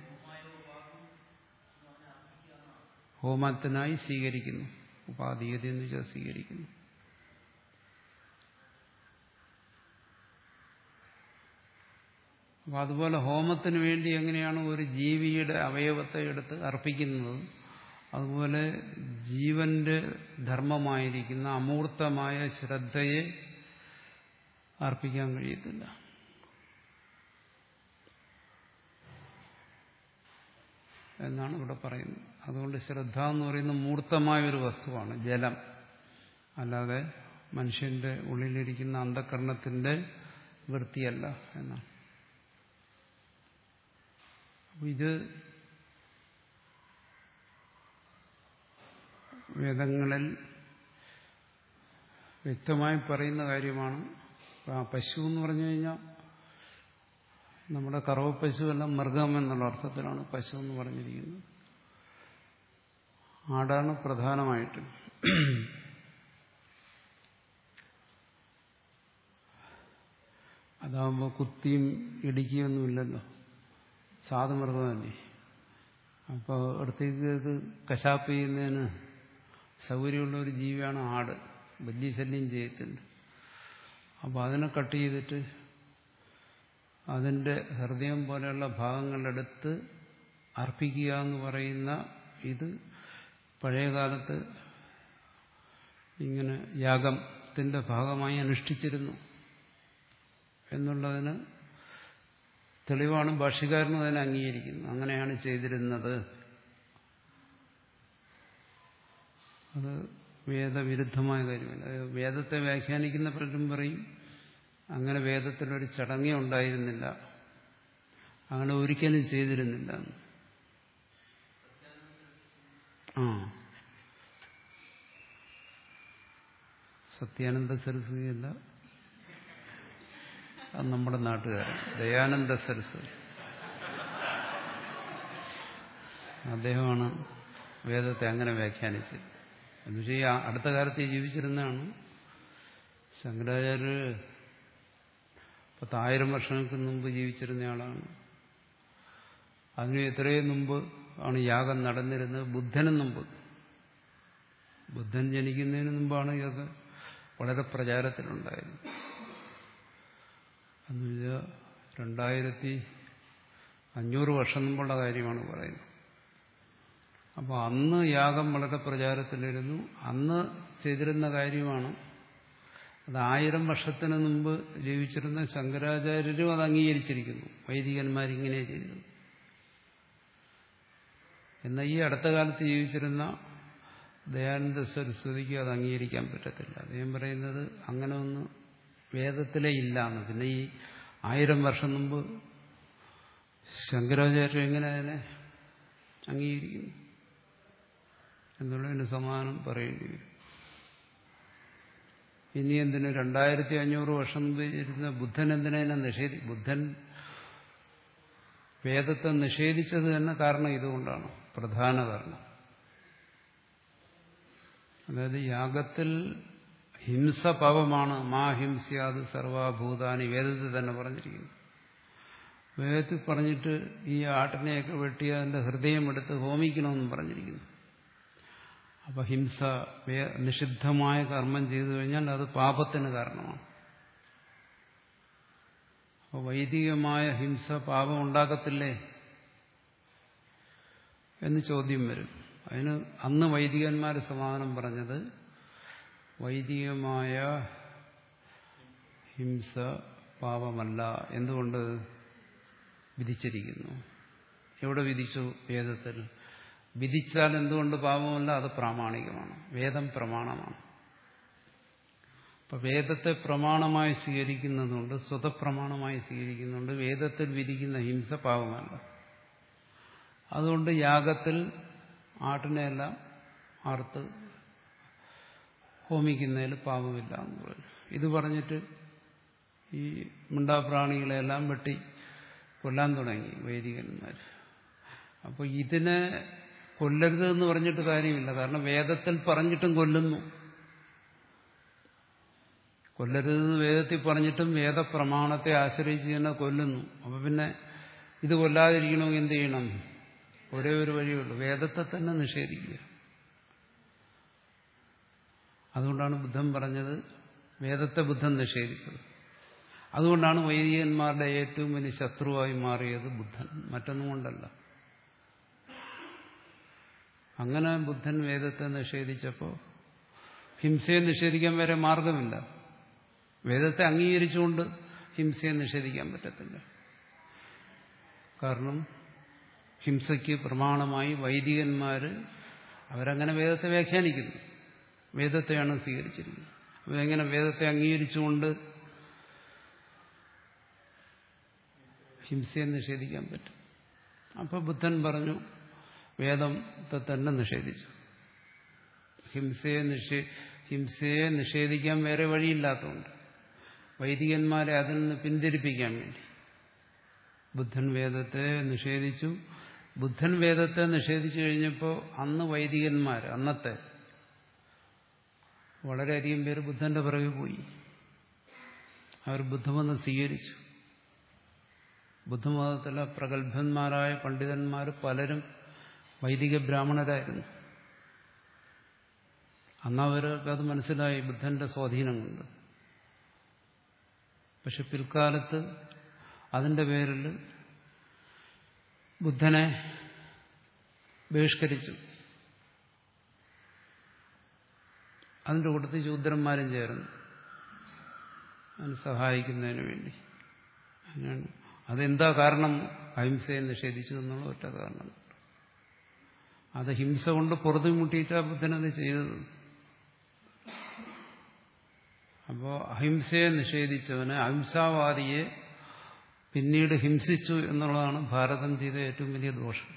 ഹോമത്തിനായി സ്വീകരിക്കുന്നു ഉപാധീയത എന്ന് വെച്ചാൽ സ്വീകരിക്കുന്നു അപ്പൊ അതുപോലെ ഹോമത്തിന് വേണ്ടി എങ്ങനെയാണ് ഒരു ജീവിയുടെ അവയവത്തെ എടുത്ത് അർപ്പിക്കുന്നത് അതുപോലെ ജീവന്റെ ധർമ്മമായിരിക്കുന്ന അമൂർത്തമായ ശ്രദ്ധയെ അർപ്പിക്കാൻ കഴിയത്തില്ല എന്നാണ് ഇവിടെ പറയുന്നത് അതുകൊണ്ട് ശ്രദ്ധ എന്ന് പറയുന്ന മൂർത്തമായ ഒരു വസ്തുവാണ് ജലം അല്ലാതെ മനുഷ്യന്റെ ഉള്ളിലിരിക്കുന്ന അന്ധകരണത്തിന്റെ വൃത്തിയല്ല എന്നാണ് ഇത് വേദങ്ങളിൽ വ്യക്തമായി പറയുന്ന കാര്യമാണ് ആ പശു എന്ന് പറഞ്ഞു കഴിഞ്ഞാൽ നമ്മുടെ കറവ പശുവെല്ലാം മൃഗം എന്നുള്ള അർത്ഥത്തിലാണ് പശു എന്ന് പറഞ്ഞിരിക്കുന്നത് ആടാണ് പ്രധാനമായിട്ട് അതാകുമ്പോൾ കുത്തിയും ഇടിക്കുകയൊന്നുമില്ലല്ലോ സാധുമൃഗമല്ലേ അപ്പോൾ അടുത്തേക്ക് ഇത് കശാപ്പ് ചെയ്യുന്നതിന് സൗകര്യമുള്ള ഒരു ജീവിയാണ് ആട് വലിയ ശല്യം ചെയ്യത്തുണ്ട് അപ്പോൾ അതിനെ കട്ട് ചെയ്തിട്ട് അതിൻ്റെ ഹൃദയം പോലെയുള്ള ഭാഗങ്ങളെടുത്ത് അർപ്പിക്കുക എന്ന് പറയുന്ന ഇത് പഴയകാലത്ത് ഇങ്ങനെ യാഗത്തിൻ്റെ ഭാഗമായി അനുഷ്ഠിച്ചിരുന്നു എന്നുള്ളതിന് തെളിവാണ് ഭാഷ്യക്കാരനും അതിനെ അംഗീകരിക്കുന്നത് അങ്ങനെയാണ് ചെയ്തിരുന്നത് അത് വേദവിരുദ്ധമായ കാര്യമല്ല വേദത്തെ വ്യാഖ്യാനിക്കുന്ന പലരും പറയും അങ്ങനെ വേദത്തിലൊരു ചടങ്ങേ ഉണ്ടായിരുന്നില്ല അങ്ങനെ ഒരിക്കലും ചെയ്തിരുന്നില്ല ആ സത്യാനന്ദ സരസ്വതിയല്ല അത് നമ്മുടെ നാട്ടുകാരൻ ദയാനന്ദ സരസ്വതി അദ്ദേഹമാണ് വേദത്തെ അങ്ങനെ വ്യാഖ്യാനിച്ചത് എന്നുവെച്ചാൽ ഈ അടുത്ത കാലത്ത് ജീവിച്ചിരുന്നതാണ് ശങ്കരാചാര്യ പത്തായിരം വർഷങ്ങൾക്ക് മുമ്പ് ജീവിച്ചിരുന്നയാളാണ് അതിന് എത്രയും മുമ്പ് ആണ് യാഗം നടന്നിരുന്നത് ബുദ്ധനും മുമ്പ് ബുദ്ധൻ ജനിക്കുന്നതിന് മുമ്പാണ് ഇതൊക്കെ വളരെ പ്രചാരത്തിലുണ്ടായിരുന്നു എന്നുവെച്ചാൽ രണ്ടായിരത്തി അഞ്ഞൂറ് വർഷം മുമ്പുള്ള കാര്യമാണ് പറയുന്നത് അപ്പോൾ അന്ന് യാഗം വളരെ പ്രചാരത്തിലിരുന്നു അന്ന് ചെയ്തിരുന്ന കാര്യമാണ് അത് ആയിരം വർഷത്തിന് മുമ്പ് ജീവിച്ചിരുന്ന ശങ്കരാചാര്യരും അത് അംഗീകരിച്ചിരിക്കുന്നു വൈദികന്മാരിങ്ങനെ ചെയ്തു എന്നാൽ ഈ അടുത്ത കാലത്ത് ജീവിച്ചിരുന്ന ദയാനന്ദ സരസ്വതിക്ക് അത് അംഗീകരിക്കാൻ പറ്റത്തില്ല അദ്ദേഹം പറയുന്നത് അങ്ങനെ ഒന്ന് വേദത്തിലേ ഇല്ലാന്ന് പിന്നെ ഈ ആയിരം വർഷം മുമ്പ് ശങ്കരാചാര്യ എങ്ങനെ അതിനെ അംഗീകരിക്കുന്നു എന്നുള്ളതിന് സമാനം പറയേണ്ടി വരും ഇനി എന്തിന് രണ്ടായിരത്തി അഞ്ഞൂറ് വർഷം മുമ്പ് ഇരുന്ന ബുദ്ധൻ എന്തിനെ നിഷേധി ബുദ്ധൻ വേദത്തെ നിഷേധിച്ചത് തന്നെ കാരണം ഇതുകൊണ്ടാണ് പ്രധാന കാരണം അതായത് യാഗത്തിൽ ഹിംസ പാപമാണ് മാ ഹിംസ്യാത് സർവാഭൂതാനി വേദത്തിൽ തന്നെ പറഞ്ഞിരിക്കുന്നു വേദത്തിൽ പറഞ്ഞിട്ട് ഈ ആട്ടിനെയൊക്കെ വെട്ടി അതിന്റെ ഹൃദയം എടുത്ത് ഹോമിക്കണമെന്നും പറഞ്ഞിരിക്കുന്നു അപ്പൊ ഹിംസ നിഷിദ്ധമായ കർമ്മം ചെയ്തു കഴിഞ്ഞാൽ അത് പാപത്തിന് കാരണമാണ് അപ്പോൾ വൈദികമായ ഹിംസ പാപം ഉണ്ടാക്കത്തില്ലേ എന്ന് ചോദ്യം വരും അതിന് അന്ന് വൈദികന്മാർ സമാധാനം പറഞ്ഞത് വൈദികമായ ഹിംസ പാപമല്ല എന്തുകൊണ്ട് വിധിച്ചിരിക്കുന്നു എവിടെ വിധിച്ചു വേദത്തിൽ വിധിച്ചാൽ എന്തുകൊണ്ട് പാപമല്ല അത് പ്രാമാണികമാണ് വേദം പ്രമാണമാണ് അപ്പൊ വേദത്തെ പ്രമാണമായി സ്വീകരിക്കുന്നതുകൊണ്ട് സ്വതപ്രമാണമായി സ്വീകരിക്കുന്നുണ്ട് വേദത്തിൽ വിധിക്കുന്ന ഹിംസ പാപമല്ല അതുകൊണ്ട് യാഗത്തിൽ ആട്ടിനെയെല്ലാം അറുത്ത് ഹോമിക്കുന്നതിൽ പാപമില്ല എന്ന് പറഞ്ഞു ഇത് പറഞ്ഞിട്ട് ഈ മിണ്ടാപ്രാണികളെല്ലാം വെട്ടി കൊല്ലാൻ തുടങ്ങി വൈദികന്മാർ അപ്പോൾ ഇതിനെ കൊല്ലരുത് എന്ന് പറഞ്ഞിട്ട് കാര്യമില്ല കാരണം വേദത്തിൽ പറഞ്ഞിട്ടും കൊല്ലുന്നു കൊല്ലരുതെന്ന് വേദത്തിൽ പറഞ്ഞിട്ടും വേദപ്രമാണത്തെ ആശ്രയിച്ച് തന്നെ കൊല്ലുന്നു അപ്പൊ പിന്നെ ഇത് കൊല്ലാതിരിക്കണമെങ്കിൽ എന്ത് ചെയ്യണം ഒരേ ഒരു വഴിയുള്ളൂ വേദത്തെ തന്നെ നിഷേധിക്കുക അതുകൊണ്ടാണ് ബുദ്ധൻ പറഞ്ഞത് വേദത്തെ ബുദ്ധൻ നിഷേധിച്ചത് അതുകൊണ്ടാണ് വൈദികന്മാരുടെ ഏറ്റവും വലിയ ശത്രുവായി മാറിയത് ബുദ്ധൻ മറ്റൊന്നും കൊണ്ടല്ല അങ്ങനെ ബുദ്ധൻ വേദത്തെ നിഷേധിച്ചപ്പോൾ ഹിംസയെ നിഷേധിക്കാൻ വരെ മാർഗമില്ല വേദത്തെ അംഗീകരിച്ചുകൊണ്ട് ഹിംസയെ നിഷേധിക്കാൻ പറ്റത്തില്ല കാരണം ഹിംസയ്ക്ക് പ്രമാണമായി വൈദികന്മാർ അവരങ്ങനെ വേദത്തെ വ്യാഖ്യാനിക്കുന്നു വേദത്തെയാണ് സ്വീകരിച്ചിരിക്കുന്നത് അപ്പോൾ എങ്ങനെ വേദത്തെ അംഗീകരിച്ചുകൊണ്ട് ഹിംസയെ നിഷേധിക്കാൻ പറ്റും അപ്പോൾ ബുദ്ധൻ പറഞ്ഞു വേദത്തെ തന്നെ നിഷേധിച്ചു ഹിംസയെ നിഷേ ഹിംസയെ നിഷേധിക്കാൻ വേറെ വഴിയില്ലാത്തതുകൊണ്ട് വൈദികന്മാരെ അതിൽ നിന്ന് പിന്തിരിപ്പിക്കാൻ വേണ്ടി ബുദ്ധൻ വേദത്തെ നിഷേധിച്ചു ബുദ്ധൻ വേദത്തെ നിഷേധിച്ചു കഴിഞ്ഞപ്പോൾ അന്ന് വൈദികന്മാർ അന്നത്തെ വളരെയധികം പേര് ബുദ്ധന്റെ പിറകെ പോയി അവർ ബുദ്ധമതം സ്വീകരിച്ചു ബുദ്ധമതത്തിലെ പ്രഗത്ഭന്മാരായ പണ്ഡിതന്മാർ പലരും വൈദിക ബ്രാഹ്മണരായിരുന്നു അന്നവർക്ക് അത് മനസ്സിലായി ബുദ്ധന്റെ സ്വാധീനം കൊണ്ട് പക്ഷെ പിൽക്കാലത്ത് അതിന്റെ പേരിൽ ബുദ്ധനെ ബഹിഷ്കരിച്ചു അതിന്റെ കൂട്ടത്തിൽ ശൂദ്രന്മാരും ചേർന്നു അതിന് സഹായിക്കുന്നതിന് വേണ്ടി അങ്ങനെയാണ് അതെന്താ കാരണം അഹിംസയെ നിഷേധിച്ചു എന്നുള്ള ഒറ്റ കാരണം അത് ഹിംസ കൊണ്ട് പുറത്തുമുട്ടിയിട്ടാ ബുദ്ധനത് ചെയ്തത് അപ്പോ അഹിംസയെ നിഷേധിച്ചവന് അഹിംസാവാദിയെ പിന്നീട് ഹിംസിച്ചു എന്നുള്ളതാണ് ഭാരതം ചെയ്ത ഏറ്റവും വലിയ ദോഷം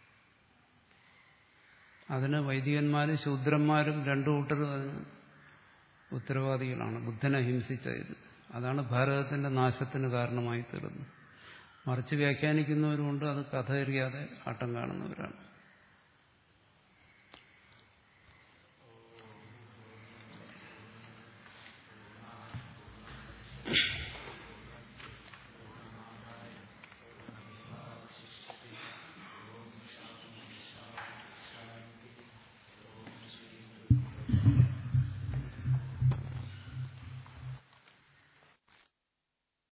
അതിന് വൈദികന്മാരും ശൂദ്രന്മാരും രണ്ടു കൂട്ടരും അതിന് ഉത്തരവാദികളാണ് ബുദ്ധനെ ഹിംസിച്ചത് അതാണ് ഭാരതത്തിന്റെ നാശത്തിന് കാരണമായി തീർന്നത് മറിച്ച് വ്യാഖ്യാനിക്കുന്നവരുമുണ്ട് അത് കഥ അറിയാതെ ആട്ടം കാണുന്നവരാണ്